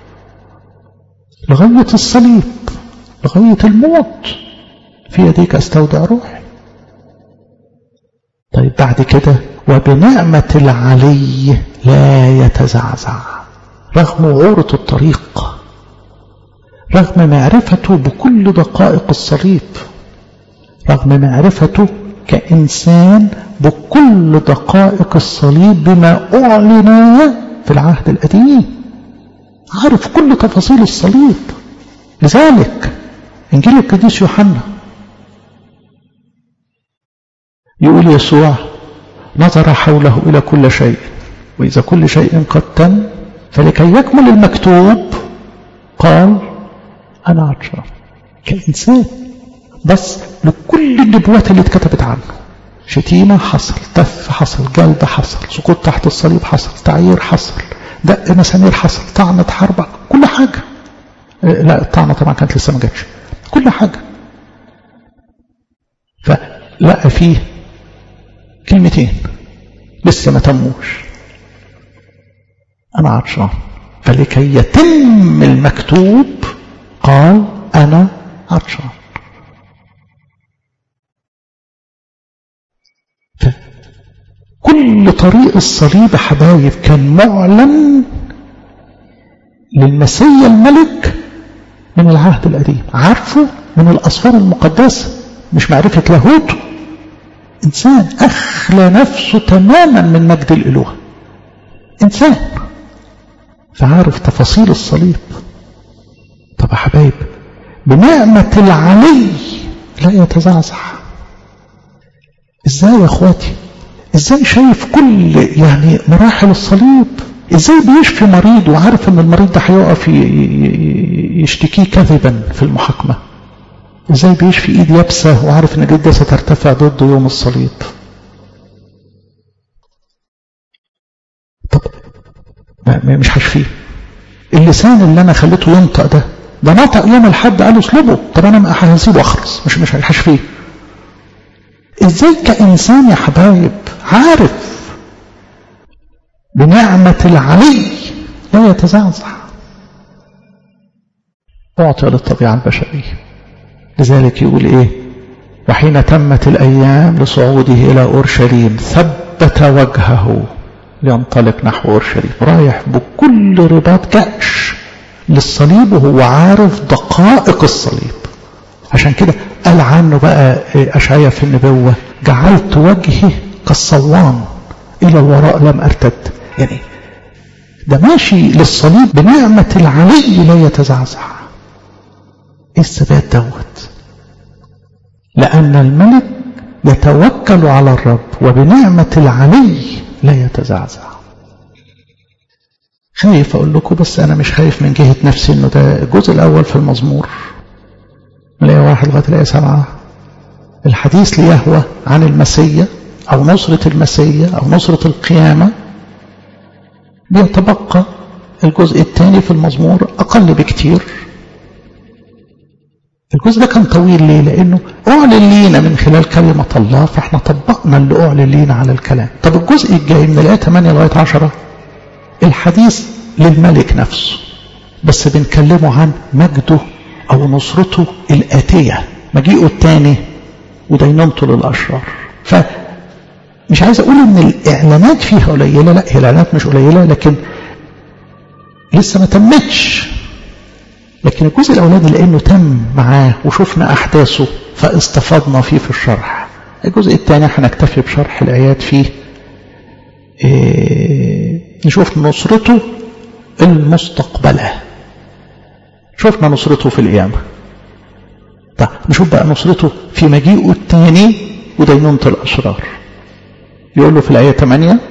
Speaker 1: لغاية الصليب لغاية الموت في يديك استودع روحي طيب بعد كده وبنعمة العلي لا يتزعزع رغم وعورة الطريق رغم معرفته بكل دقائق الصليب رغم معرفته كإنسان بكل دقائق الصليب بما أعلن في العهد القديم عارف كل تفاصيل الصليب لذلك إنجيل القديس يوحنا يقول يسوع نظر حوله إلى كل شيء وإذا كل شيء قد تم فلكي يكمل المكتوب قال أنا عطشان كإنسان بس لكل النبوات اللي اتكتبت عنه شتيمة حصل تف حصل جلد حصل سقوط تحت الصليب حصل تعيير حصل دق مسامير حصل طعنة حرب كل حاجة لا الطعنة طبعا كانت لسه ما جاتش كل حاجة فلقى فيه كلمتين لسه ما تموش أنا عطشان فلكي يتم المكتوب قال أنا عطشان كل طريق الصليب حبايب كان معلن للمسيا الملك من العهد القديم عارفه من الأسفار المقدسة مش معرفة لاهوته إنسان أخلى نفسه تماما من مجد الإله إنسان فعارف تفاصيل الصليب طب يا حبايب بنعمة العلي لا يتزعزع ازاي يا اخواتي ازاي شايف كل يعني مراحل الصليب ازاي بيشفي مريض وعارف ان المريض ده هيقف يشتكيه كذبا في المحاكمة ازاي بيشفي ايد يابسة وعارف ان الايد سترتفع ضده يوم الصليب طب مش هشفيه اللسان اللي انا خليته ينطق ده ده نطق يوم الحد قال اسلبه طب انا هسيبه اخرس مش مش هشفيه ازاي كانسان يا حبايب عارف بنعمة العلي لا يتزعزع أعطي للطبيعة البشرية لذلك يقول إيه وحين تمت الأيام لصعوده إلى أورشليم ثبت وجهه لينطلق نحو أورشليم رايح بكل رباط جأش للصليب وهو عارف دقائق الصليب عشان كده قال عنه بقى أشعية في النبوة جعلت وجهي كالصوان إلى الوراء لم أرتد يعني ده ماشي للصليب بنعمة العلي لا يتزعزع ايه الثبات دوت لأن الملك يتوكل على الرب وبنعمة العلي لا يتزعزع خايف أقول لكم بس أنا مش خايف من جهة نفسي إنه ده الجزء الأول في المزمور نلاقي واحد لغاية الآية سبعة الحديث ليهوى عن المسيا أو نصرة المسيا أو نصرة القيامة بيتبقى الجزء الثاني في المزمور أقل بكتير الجزء ده كان طويل ليه لأنه أعلن لينا من خلال كلمة الله فإحنا طبقنا اللي أعلن لينا على الكلام طب الجزء الجاي من الآية 8 لغاية 10 الحديث للملك نفسه بس بنكلمه عن مجده أو نصرته الآتية مجيئه الثاني ودينونته للأشرار فمش عايز أقول إن الإعلانات فيها قليلة لا هي الإعلانات مش قليلة لكن لسه ما تمتش لكن الجزء الأولاني لأنه تم معاه وشفنا أحداثه فاستفضنا فيه في الشرح الجزء الثاني هنكتفي بشرح الآيات فيه إيه نشوف نصرته المستقبلة شفنا نصرته في القيامة طيب نشوف بقى نصرته في مجيئه الثاني ودينونة الأشرار يقول له في الآية 8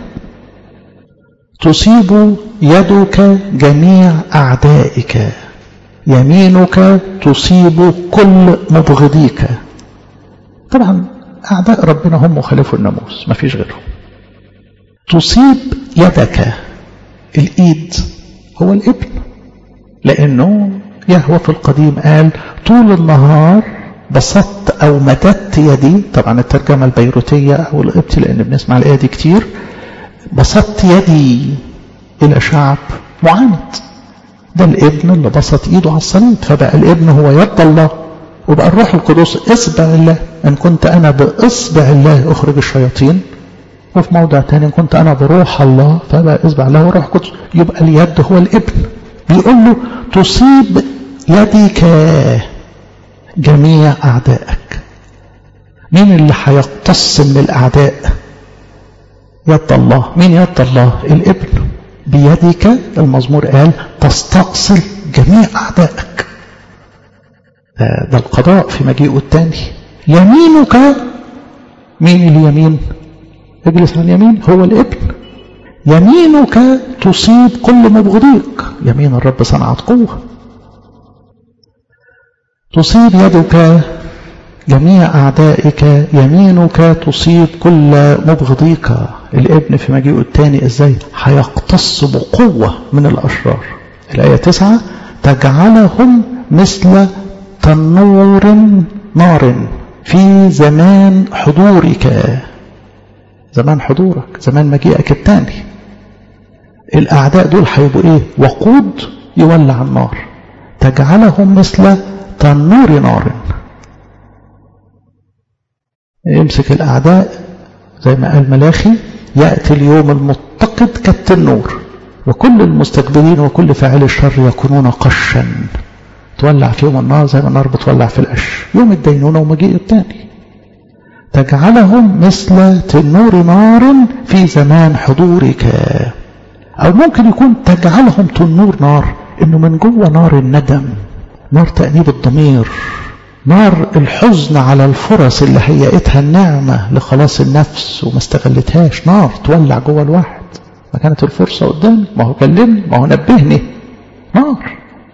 Speaker 1: تصيب يدك جميع أعدائك يمينك تصيب كل مبغضيك طبعا أعداء ربنا هم مخالفوا الناموس ما فيش غيرهم تصيب يدك الإيد هو الابن لأنه يهوى في القديم قال طول النهار بسطت أو مددت يدي طبعا الترجمة البيروتية أو القبطي لأن بنسمع الآية دي كتير بسطت يدي إلى شعب معاند ده الابن اللي بسط ايده على الصليب فبقى الابن هو يد الله وبقى الروح القدس اصبع الله ان كنت انا باصبع الله اخرج الشياطين وفي موضع تاني ان كنت انا بروح الله فبقى اصبع الله وروح القدس يبقى اليد هو الابن بيقول له تصيب يدك جميع اعدائك مين اللي هيقتص من الاعداء يد الله مين يد الله الابن بيدك المزمور قال تستأصل جميع أعدائك ده, ده القضاء في مجيئه الثاني يمينك مين اليمين اجلس على اليمين هو الابن يمينك تصيب كل مبغضيك يمين الرب صنعت قوة تصيب يدك جميع أعدائك يمينك تصيب كل مبغضيك الابن في مجيئه الثاني ازاي هيقتص بقوة من الأشرار الآية تسعة تجعلهم مثل تنور نار في زمان حضورك زمان حضورك زمان مجيئك الثاني الأعداء دول هيبقوا إيه وقود يولع النار تجعلهم مثل تنور نار يمسك الأعداء زي ما قال ملاخي يأتي اليوم المتقد كالتنور وكل المستكبرين وكل فاعل الشر يكونون قشا تولع فيهم النار زي ما النار بتولع في القش يوم الدينونة ومجيء الثاني تجعلهم مثل تنور نار في زمان حضورك أو ممكن يكون تجعلهم تنور نار إنه من جوه نار الندم نار تأنيب الضمير نار الحزن على الفرص اللي هيئتها النعمة لخلاص النفس وما استغلتهاش نار تولع جوه الواحد ما كانت الفرصة قدامي ما هو كلمني ما هو نبهني نار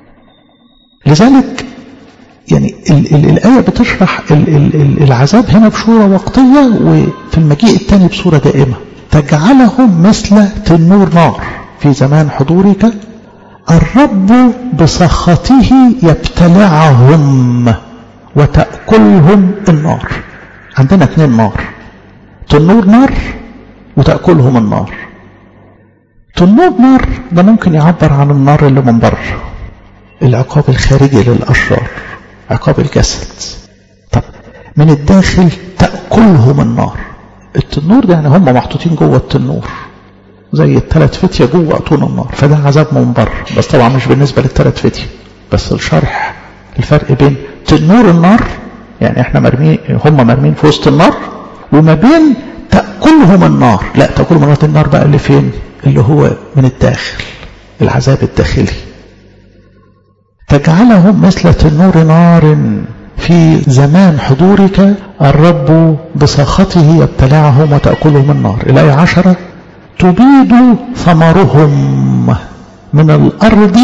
Speaker 1: لذلك يعني ال ال الآية بتشرح ال ال العذاب هنا بصورة وقتية وفي المجيء الثاني بصورة دائمة تجعلهم مثل تنور نار في زمان حضورك الرب بسخطه يبتلعهم وتأكلهم النار عندنا اثنين نار تنور نار وتأكلهم النار تنور نار ده ممكن يعبر عن النار اللي من بره العقاب الخارجي للأشرار عقاب الجسد طب من الداخل تأكلهم النار التنور ده يعني هم محطوطين جوه التنور زي الثلاث فتية جوه أطون النار فده عذاب من بره بس طبعا مش بالنسبة للثلاث فتية بس الشرح الفرق بين تنور النار يعني احنا مرمين هم مرمين في وسط النار وما بين تأكلهم النار لا تأكلهم النار النار بقى اللي فين اللي هو من الداخل العذاب الداخلي تجعلهم مثل تنور نار في زمان حضورك الرب بساخته يبتلعهم وتأكلهم النار الآية عشرة تبيد ثمرهم من الأرض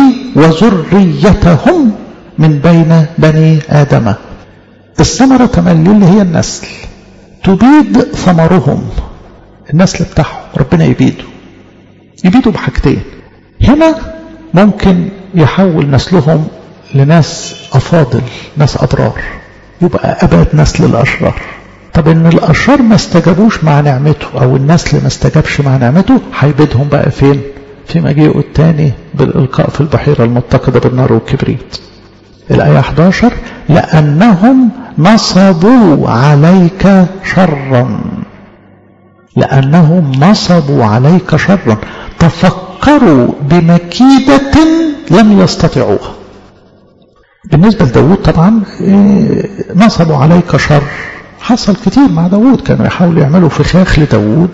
Speaker 1: وذريتهم من بين بني آدم الثمرة تملي اللي هي النسل تبيد ثمرهم النسل بتاعهم ربنا يبيده يبيدوا بحاجتين هنا ممكن يحول نسلهم لناس أفاضل ناس أضرار يبقى أباد نسل الأشرار طب إن الأشرار ما استجابوش مع نعمته أو النسل ما استجابش مع نعمته هيبيدهم بقى فين في مجيئه الثاني بالإلقاء في البحيرة المتقدة بالنار والكبريت الآية 11 لأنهم نصبوا عليك شرا لأنهم نصبوا عليك شرا تفكروا بمكيدة لم يستطيعوها بالنسبة لداود طبعا نصبوا عليك شر حصل كتير مع داود كانوا يحاولوا يعملوا فخاخ لداود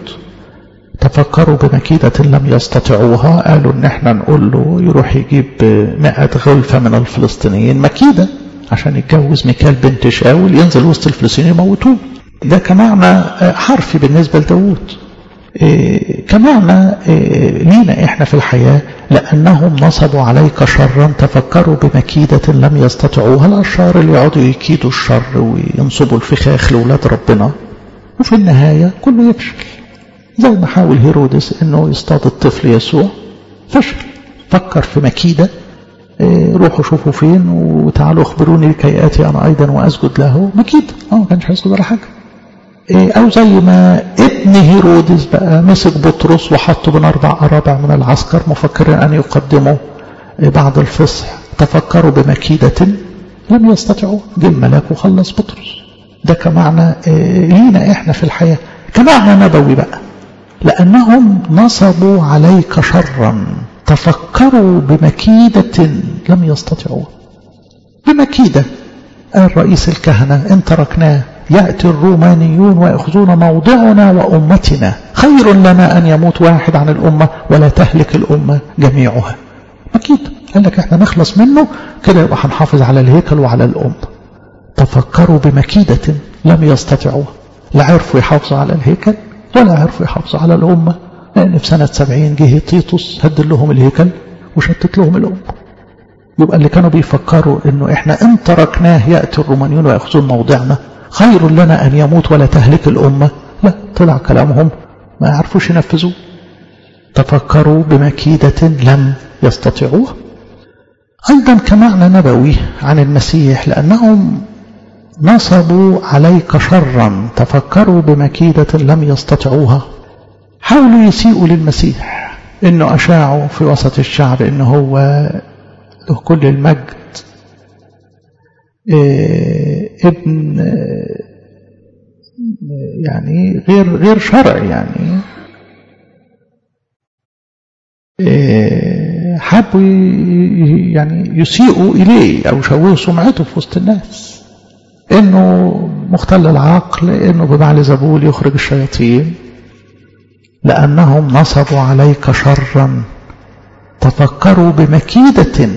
Speaker 1: تفكروا بمكيدة لم يستطيعوها قالوا ان احنا نقول له يروح يجيب مئة غلفة من الفلسطينيين مكيدة عشان يتجوز ميكال بنت شاول ينزل وسط الفلسطينيين يموتوه ده كمعنى حرفي بالنسبة لداود إيه كمعنى إيه لينا احنا في الحياة لأنهم نصبوا عليك شرا تفكروا بمكيدة لم يستطيعوها الأشرار اللي يقعدوا يكيدوا الشر وينصبوا الفخاخ لأولاد ربنا وفي النهاية كله يفشل زي ما حاول هيرودس انه يصطاد الطفل يسوع فشل فكر في مكيدة إيه روحوا شوفوا فين وتعالوا اخبروني لكي اتي انا ايضا واسجد له مكيدة اه ما كانش هيسجد ولا حاجة او زي ما ابن هيرودس بقى مسك بطرس وحطه بين اربع ارابع من العسكر مفكرين ان يقدموا بعد الفصح تفكروا بمكيدة لم يستطيعوا جه الملاك وخلص بطرس ده كمعنى لينا احنا في الحياة كمعنى نبوي بقى لأنهم نصبوا عليك شرا تفكروا بمكيدة لم يستطيعوا بمكيدة قال رئيس الكهنة إن تركناه يأتي الرومانيون ويأخذون موضعنا وأمتنا خير لنا أن يموت واحد عن الأمة ولا تهلك الأمة جميعها أكيد قال لك احنا نخلص منه كده يبقى هنحافظ على الهيكل وعلى الأمة تفكروا بمكيدة لم يستطيعوها لا عرفوا يحافظوا على الهيكل ولا عرفوا يحافظوا على الأمة لأن في سنة سبعين جه تيتوس هدل لهم الهيكل وشتت لهم الأمة يبقى اللي كانوا بيفكروا انه احنا ان تركناه يأتي الرومانيون ويأخذون موضعنا خير لنا أن يموت ولا تهلك الأمة لا طلع كلامهم ما يعرفوش ينفذوه تفكروا بمكيدة لم يستطيعوها أيضا كمعنى نبوي عن المسيح لأنهم نصبوا عليك شرا تفكروا بمكيدة لم يستطيعوها حاولوا يسيئوا للمسيح انه اشاعوا في وسط الشعب انه هو له كل المجد إيه ابن يعني غير غير شرعي يعني إيه حبوا يعني يسيئوا اليه او يشوهوا سمعته في وسط الناس انه مختل العقل انه ببعل زبول يخرج الشياطين لانهم نصبوا عليك شرا تفكروا بمكيدة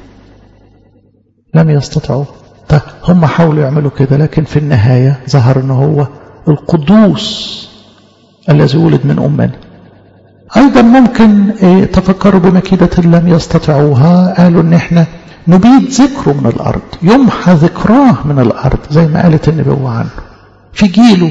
Speaker 1: لم يستطيعوا هم حاولوا يعملوا كده لكن في النهاية ظهر انه هو القدوس الذي ولد من أمنا أيضا ممكن تفكروا بمكيدة لم يستطيعوها قالوا ان احنا نبيد ذكره من الأرض يمحى ذكراه من الأرض زي ما قالت النبوة عنه في جيله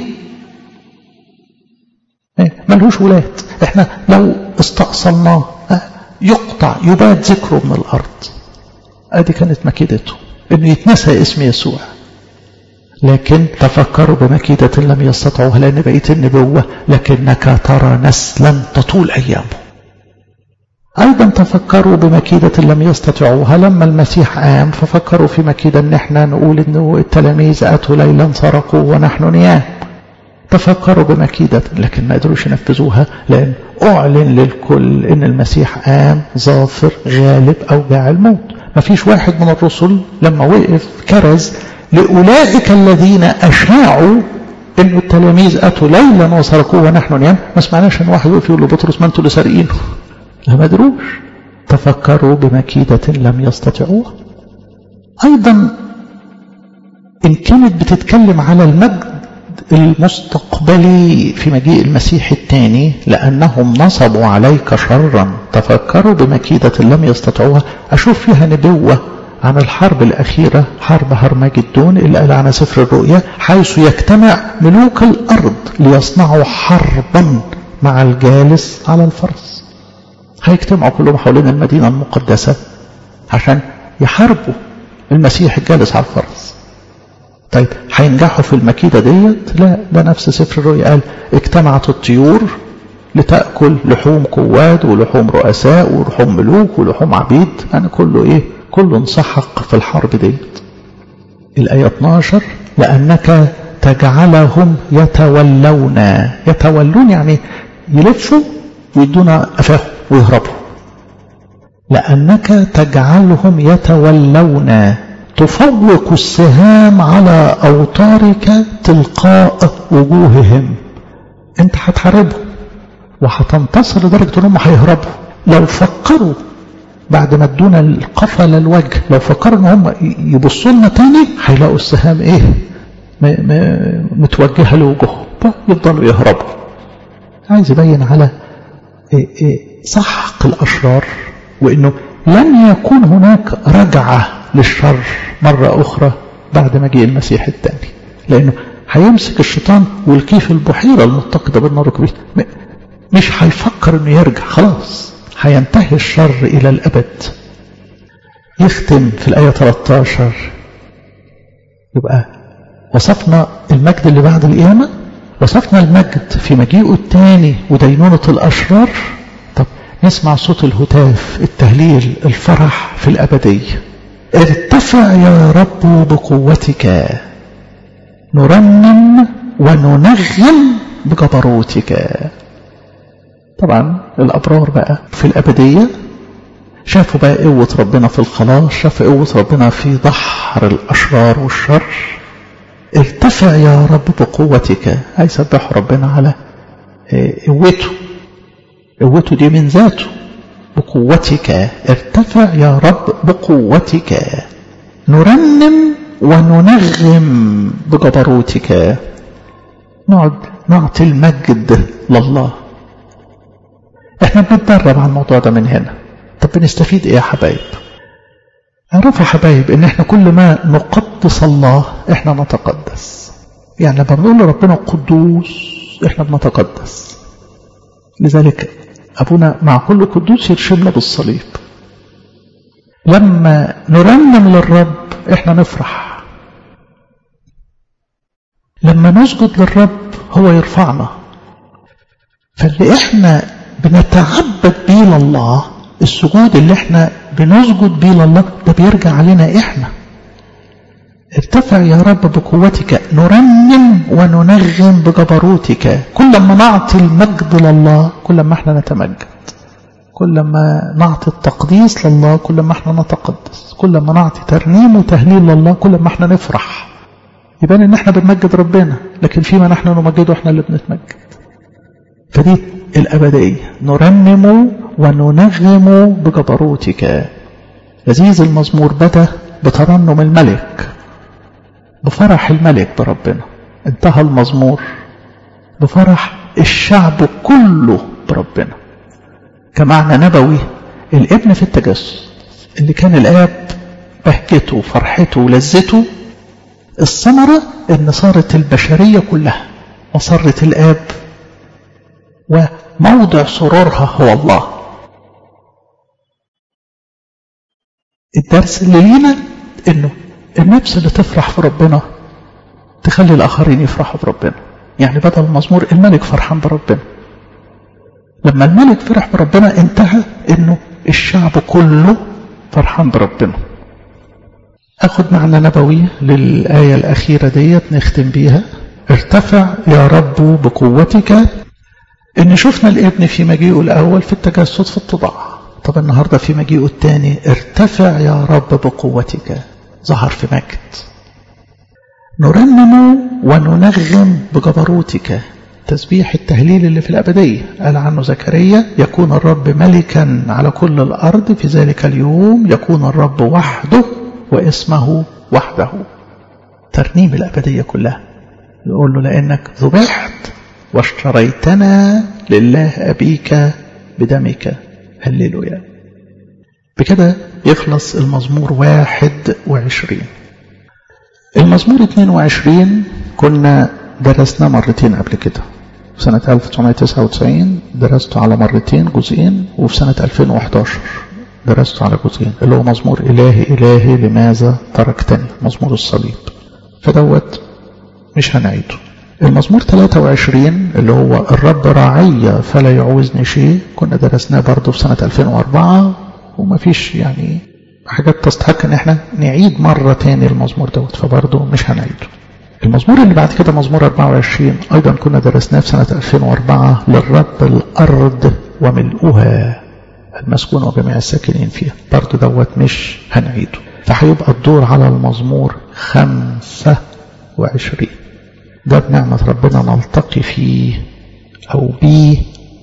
Speaker 1: ملهوش ولاد احنا لو استأصلناه يقطع يباد ذكره من الأرض ادي كانت مكيدته انه يتنسى اسم يسوع لكن تفكروا بمكيدة لم يستطعوها لأن بقيت النبوة لكنك ترى نسلا تطول أيامه أيضا تفكروا بمكيدة لم يستطيعوها لما المسيح قام ففكروا في مكيدة ان احنا نقول انه التلاميذ اتوا ليلا سرقوا ونحن نيام تفكروا بمكيدة لكن ما قدروش ينفذوها لأن أعلن للكل ان المسيح قام ظافر غالب أوجاع الموت ما فيش واحد من الرسل لما وقف كرز لأولئك الذين أشاعوا أن التلاميذ أتوا ليلا وسرقوا ونحن نيام ما سمعناش أن واحد وقف يقول له بطرس ما أنتوا اللي سارقينه لا ما قدروش تفكروا بمكيدة لم يستطيعوها أيضا إن كانت بتتكلم على المجد المستقبلي في مجيء المسيح الثاني لأنهم نصبوا عليك شرا تفكروا بمكيدة لم يستطيعوها أشوف فيها نبوة عن الحرب الأخيرة حرب هرمجدون اللي قال عنها سفر الرؤيا حيث يجتمع ملوك الأرض ليصنعوا حربا مع الجالس على الفرس هيجتمعوا كلهم حوالين المدينة المقدسة عشان يحاربوا المسيح الجالس على الفرس طيب هينجحوا في المكيدة ديت لا ده نفس سفر الرؤيا قال اجتمعت الطيور لتأكل لحوم قواد ولحوم رؤساء ولحوم ملوك ولحوم عبيد يعني كله ايه كله انسحق في الحرب ديت الآية 12 لأنك تجعلهم يتولون يتولون يعني يلفوا ويدونا أفاهم ويهربوا لأنك تجعلهم يتولون تفوق السهام على أوتارك تلقاء وجوههم انت هتحاربهم وهتنتصر لدرجة انهم هيهربوا لو فكروا بعد ما ادونا القفل الوجه لو فكروا ان هم يبصوا لنا تاني هيلاقوا السهام ايه متوجهه لوجوههم يفضلوا يهربوا عايز يبين على إيه إيه سحق الاشرار وانه لن يكون هناك رجعه للشر مره اخرى بعد مجيء المسيح الثاني لانه هيمسك الشيطان ويلقيه في البحيره المتقده بالنار الكبير مش هيفكر انه يرجع خلاص هينتهي الشر إلى الأبد يختم في الآية 13 يبقى وصفنا المجد اللي بعد القيامة وصفنا المجد في مجيئه الثاني ودينونة الأشرار طب نسمع صوت الهتاف التهليل الفرح في الأبدية ارتفع يا رب بقوتك نرنم وننغم بجبروتك طبعا الأبرار بقى في الأبدية شافوا بقى قوة ربنا في الخلاص شافوا قوة ربنا في بحر الأشرار والشر ارتفع يا رب بقوتك هيسبحوا ربنا على قوته قوته دي من ذاته بقوتك ارتفع يا رب بقوتك نرنم وننغم بجبروتك نقعد نعطي المجد لله احنا بنتدرب على الموضوع ده من هنا طب بنستفيد ايه يا حبايب اعرفوا يا حبايب ان احنا كل ما نقدس الله احنا نتقدس يعني لما بنقول لربنا قدوس احنا بنتقدس لذلك ابونا مع كل قدوس يرشمنا بالصليب لما نرنم للرب احنا نفرح لما نسجد للرب هو يرفعنا فاللي احنا بنتعبد بيه لله السجود اللي احنا بنسجد بيه لله ده بيرجع علينا احنا ارتفع يا رب بقوتك نرنم وننغم بجبروتك كل ما نعطي المجد لله كل ما احنا نتمجد كل ما نعطي التقديس لله كل ما احنا نتقدس كل ما نعطي ترنيم وتهليل لله كل ما احنا نفرح يبان ان احنا بنمجد ربنا لكن فيما نحن نمجده احنا اللي بنتمجد فدي الأبدية نرنم وننغم بجبروتك لذيذ المزمور بدأ بترنم الملك بفرح الملك بربنا انتهى المزمور بفرح الشعب كله بربنا كمعنى نبوي الابن في التجسد اللي كان الآب بهجته وفرحته ولذته الثمرة ان صارت البشرية كلها وصارت الآب وموضع سرورها هو الله الدرس اللي لينا انه النفس اللي تفرح في ربنا تخلي الاخرين يفرحوا بربنا يعني بدل المزمور الملك فرحان بربنا لما الملك فرح بربنا انتهى انه الشعب كله فرحان بربنا اخد معنى نبوي للآية الأخيرة ديت نختم بيها ارتفع يا رب بقوتك ان شفنا الابن في مجيئه الاول في التجسد في الطباع طب النهارده في مجيئه الثاني ارتفع يا رب بقوتك ظهر في مجد نرنم وننغم بجبروتك تسبيح التهليل اللي في الأبدية قال عنه زكريا يكون الرب ملكا على كل الأرض في ذلك اليوم يكون الرب وحده واسمه وحده ترنيم الأبدية كلها يقول له لأنك ذبحت واشتريتنا لله أبيك بدمك هللويا بكده يخلص المزمور واحد وعشرين المزمور 22 كنا درسنا مرتين قبل كده في سنة 1999 درسته على مرتين جزئين وفي سنة 2011 درسته على جزئين اللي هو مزمور إلهي إلهي لماذا تركتني مزمور الصليب فدوت مش هنعيده المزمور 23 اللي هو الرب راعي فلا يعوزني شيء كنا درسناه برضه في سنة 2004 وما فيش يعني حاجات تستحق ان احنا نعيد مرة تاني المزمور دوت فبرضه مش هنعيده المزمور اللي بعد كده مزمور 24 ايضا كنا درسناه في سنة 2004 للرب الارض وملؤها المسكون وجميع الساكنين فيها برضه دوت مش هنعيده فهيبقى الدور على المزمور 25 ده بنعمة ربنا نلتقي فيه أو بيه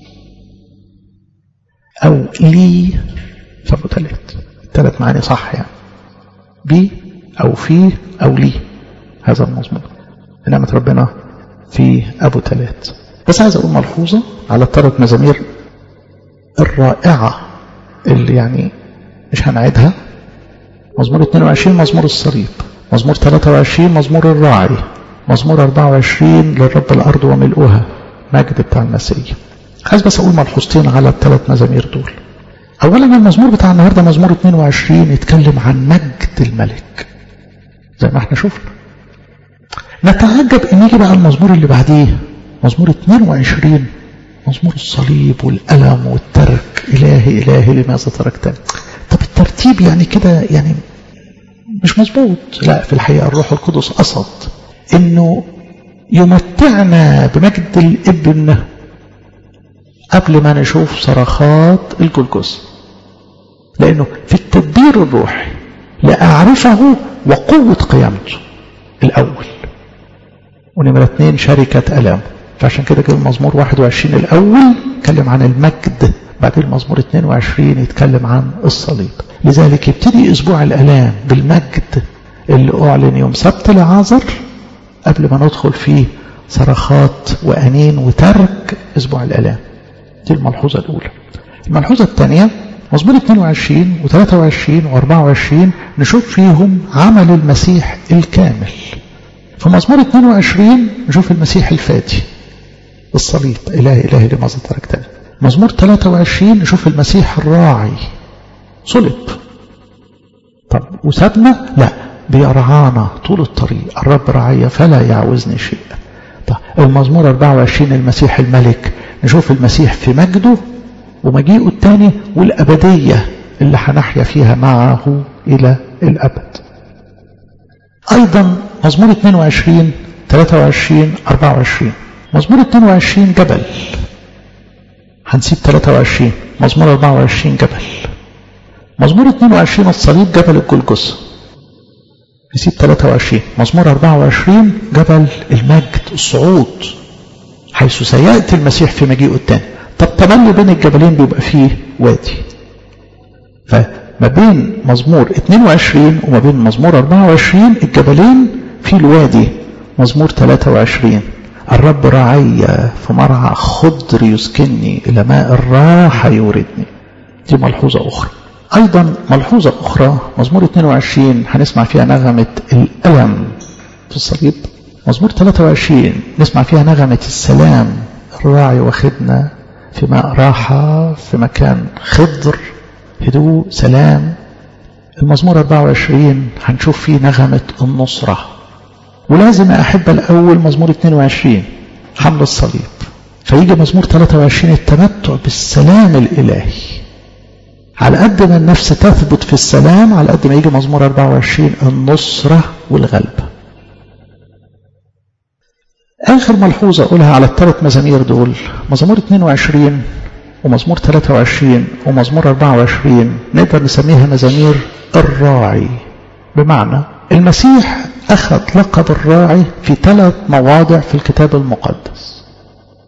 Speaker 1: أو لي فابو تلات ثلاث معاني صح يعني بي أو فيه أو لي هذا المزمور بنعمة ربنا في أبو تلات بس عايز أقول ملحوظة على الثلاث مزامير الرائعة اللي يعني مش هنعيدها مزمور 22 مزمور الصليب مزمور 23 مزمور الراعي مزمور 24 للرب الأرض وملؤها مجد بتاع المسيح عايز بس أقول ملحوظتين على الثلاث مزامير دول أولا المزمور بتاع النهاردة مزمور 22 يتكلم عن مجد الملك زي ما احنا شفنا نتعجب ان يجي بقى المزمور اللي بعديه مزمور 22 مزمور الصليب والألم والترك إلهي إلهي لماذا تركتني طب الترتيب يعني كده يعني مش مظبوط لا في الحقيقة الروح القدس قصد انه يمتعنا بمجد الابن قبل ما نشوف صرخات الجلجس لانه في التدبير الروحي لأعرفه وقوة قيامته الأول ونمرة اثنين شركة ألامه فعشان كده جه المزمور 21 الأول يتكلم عن المجد بعدين المزمور 22 يتكلم عن الصليب لذلك يبتدي أسبوع الألام بالمجد اللي أعلن يوم سبت لعازر قبل ما ندخل فيه صرخات وأنين وترك أسبوع الألام دي الملحوظة الأولى الملحوظة الثانية مزمور 22 و23 و24 نشوف فيهم عمل المسيح الكامل في مزمور 22 نشوف المسيح الفادي الصليب إلهي إلهي لماذا تركتني مزمور 23 نشوف المسيح الراعي صلب طب وسابنا لا بيرعانا طول الطريق الرب رعي فلا يعوزني شيء طب المزمور 24 المسيح الملك نشوف المسيح في مجده ومجيئه الثاني والأبدية اللي هنحيا فيها معه إلى الأبد أيضا مزمور 22 23 24 مزمور 22 جبل هنسيب 23 مزمور 24 جبل مزمور 22 الصليب جبل الجلجثة نسيب 23 مزمور 24 جبل المجد الصعود حيث سيأتي المسيح في مجيئه الثاني طب تملي بين الجبلين بيبقى فيه وادي فما بين مزمور 22 وما بين مزمور 24 الجبلين في الوادي مزمور 23 الرب رعي في مرعى خضر يسكنني إلى ماء الراحة يوردني دي ملحوظة أخرى أيضا ملحوظة أخرى مزمور 22 هنسمع فيها نغمة الألم في الصليب مزمور 23 نسمع فيها نغمة السلام الراعي واخدنا في ماء راحة في مكان خضر هدوء سلام المزمور 24 هنشوف فيه نغمة النصرة ولازم أحب الأول مزمور 22 حمل الصليب فيجي مزمور 23 التمتع بالسلام الإلهي على قد ما النفس تثبت في السلام على قد ما يجي مزمور 24 النصرة والغلبة آخر ملحوظة أقولها على الثلاث مزامير دول مزمور 22 ومزمور 23 ومزمور 24 نقدر نسميها مزامير الراعي بمعنى المسيح أخذ لقب الراعي في ثلاث مواضع في الكتاب المقدس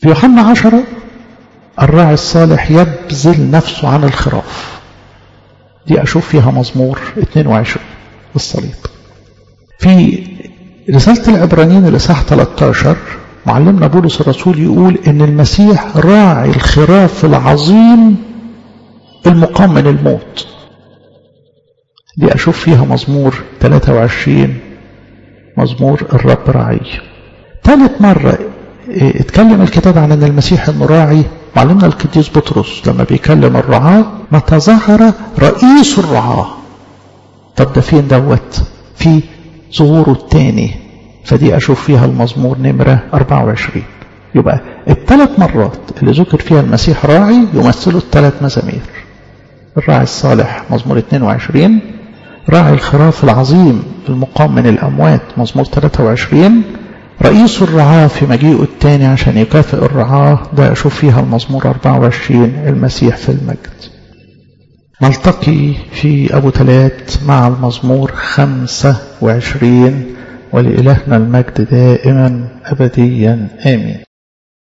Speaker 1: في يوحنا عشرة الراعي الصالح يبذل نفسه عن الخراف دي أشوف فيها مزمور 22 الصليب في رسالة العبرانيين الإصحاح 13 معلمنا بولس الرسول يقول إن المسيح راعي الخراف العظيم المقام من الموت دي أشوف فيها مزمور 23 مزمور الرب راعي ثالث مرة اتكلم الكتاب عن أن المسيح انه راعي معلمنا القديس بطرس لما بيكلم الرعاة متى ظهر رئيس الرعاة طب ده فين دوت في ظهوره الثاني فدي أشوف فيها المزمور نمرة 24 يبقى الثلاث مرات اللي ذكر فيها المسيح راعي يمثلوا الثلاث مزامير الراعي الصالح مزمور 22 راعي الخراف العظيم المقام من الأموات مزمور 23 رئيس الرعاة في مجيئه الثاني عشان يكافئ الرعاة ده أشوف فيها المزمور 24 المسيح في المجد نلتقي في أبو تلات مع المزمور 25 ولإلهنا المجد دائما أبديا آمين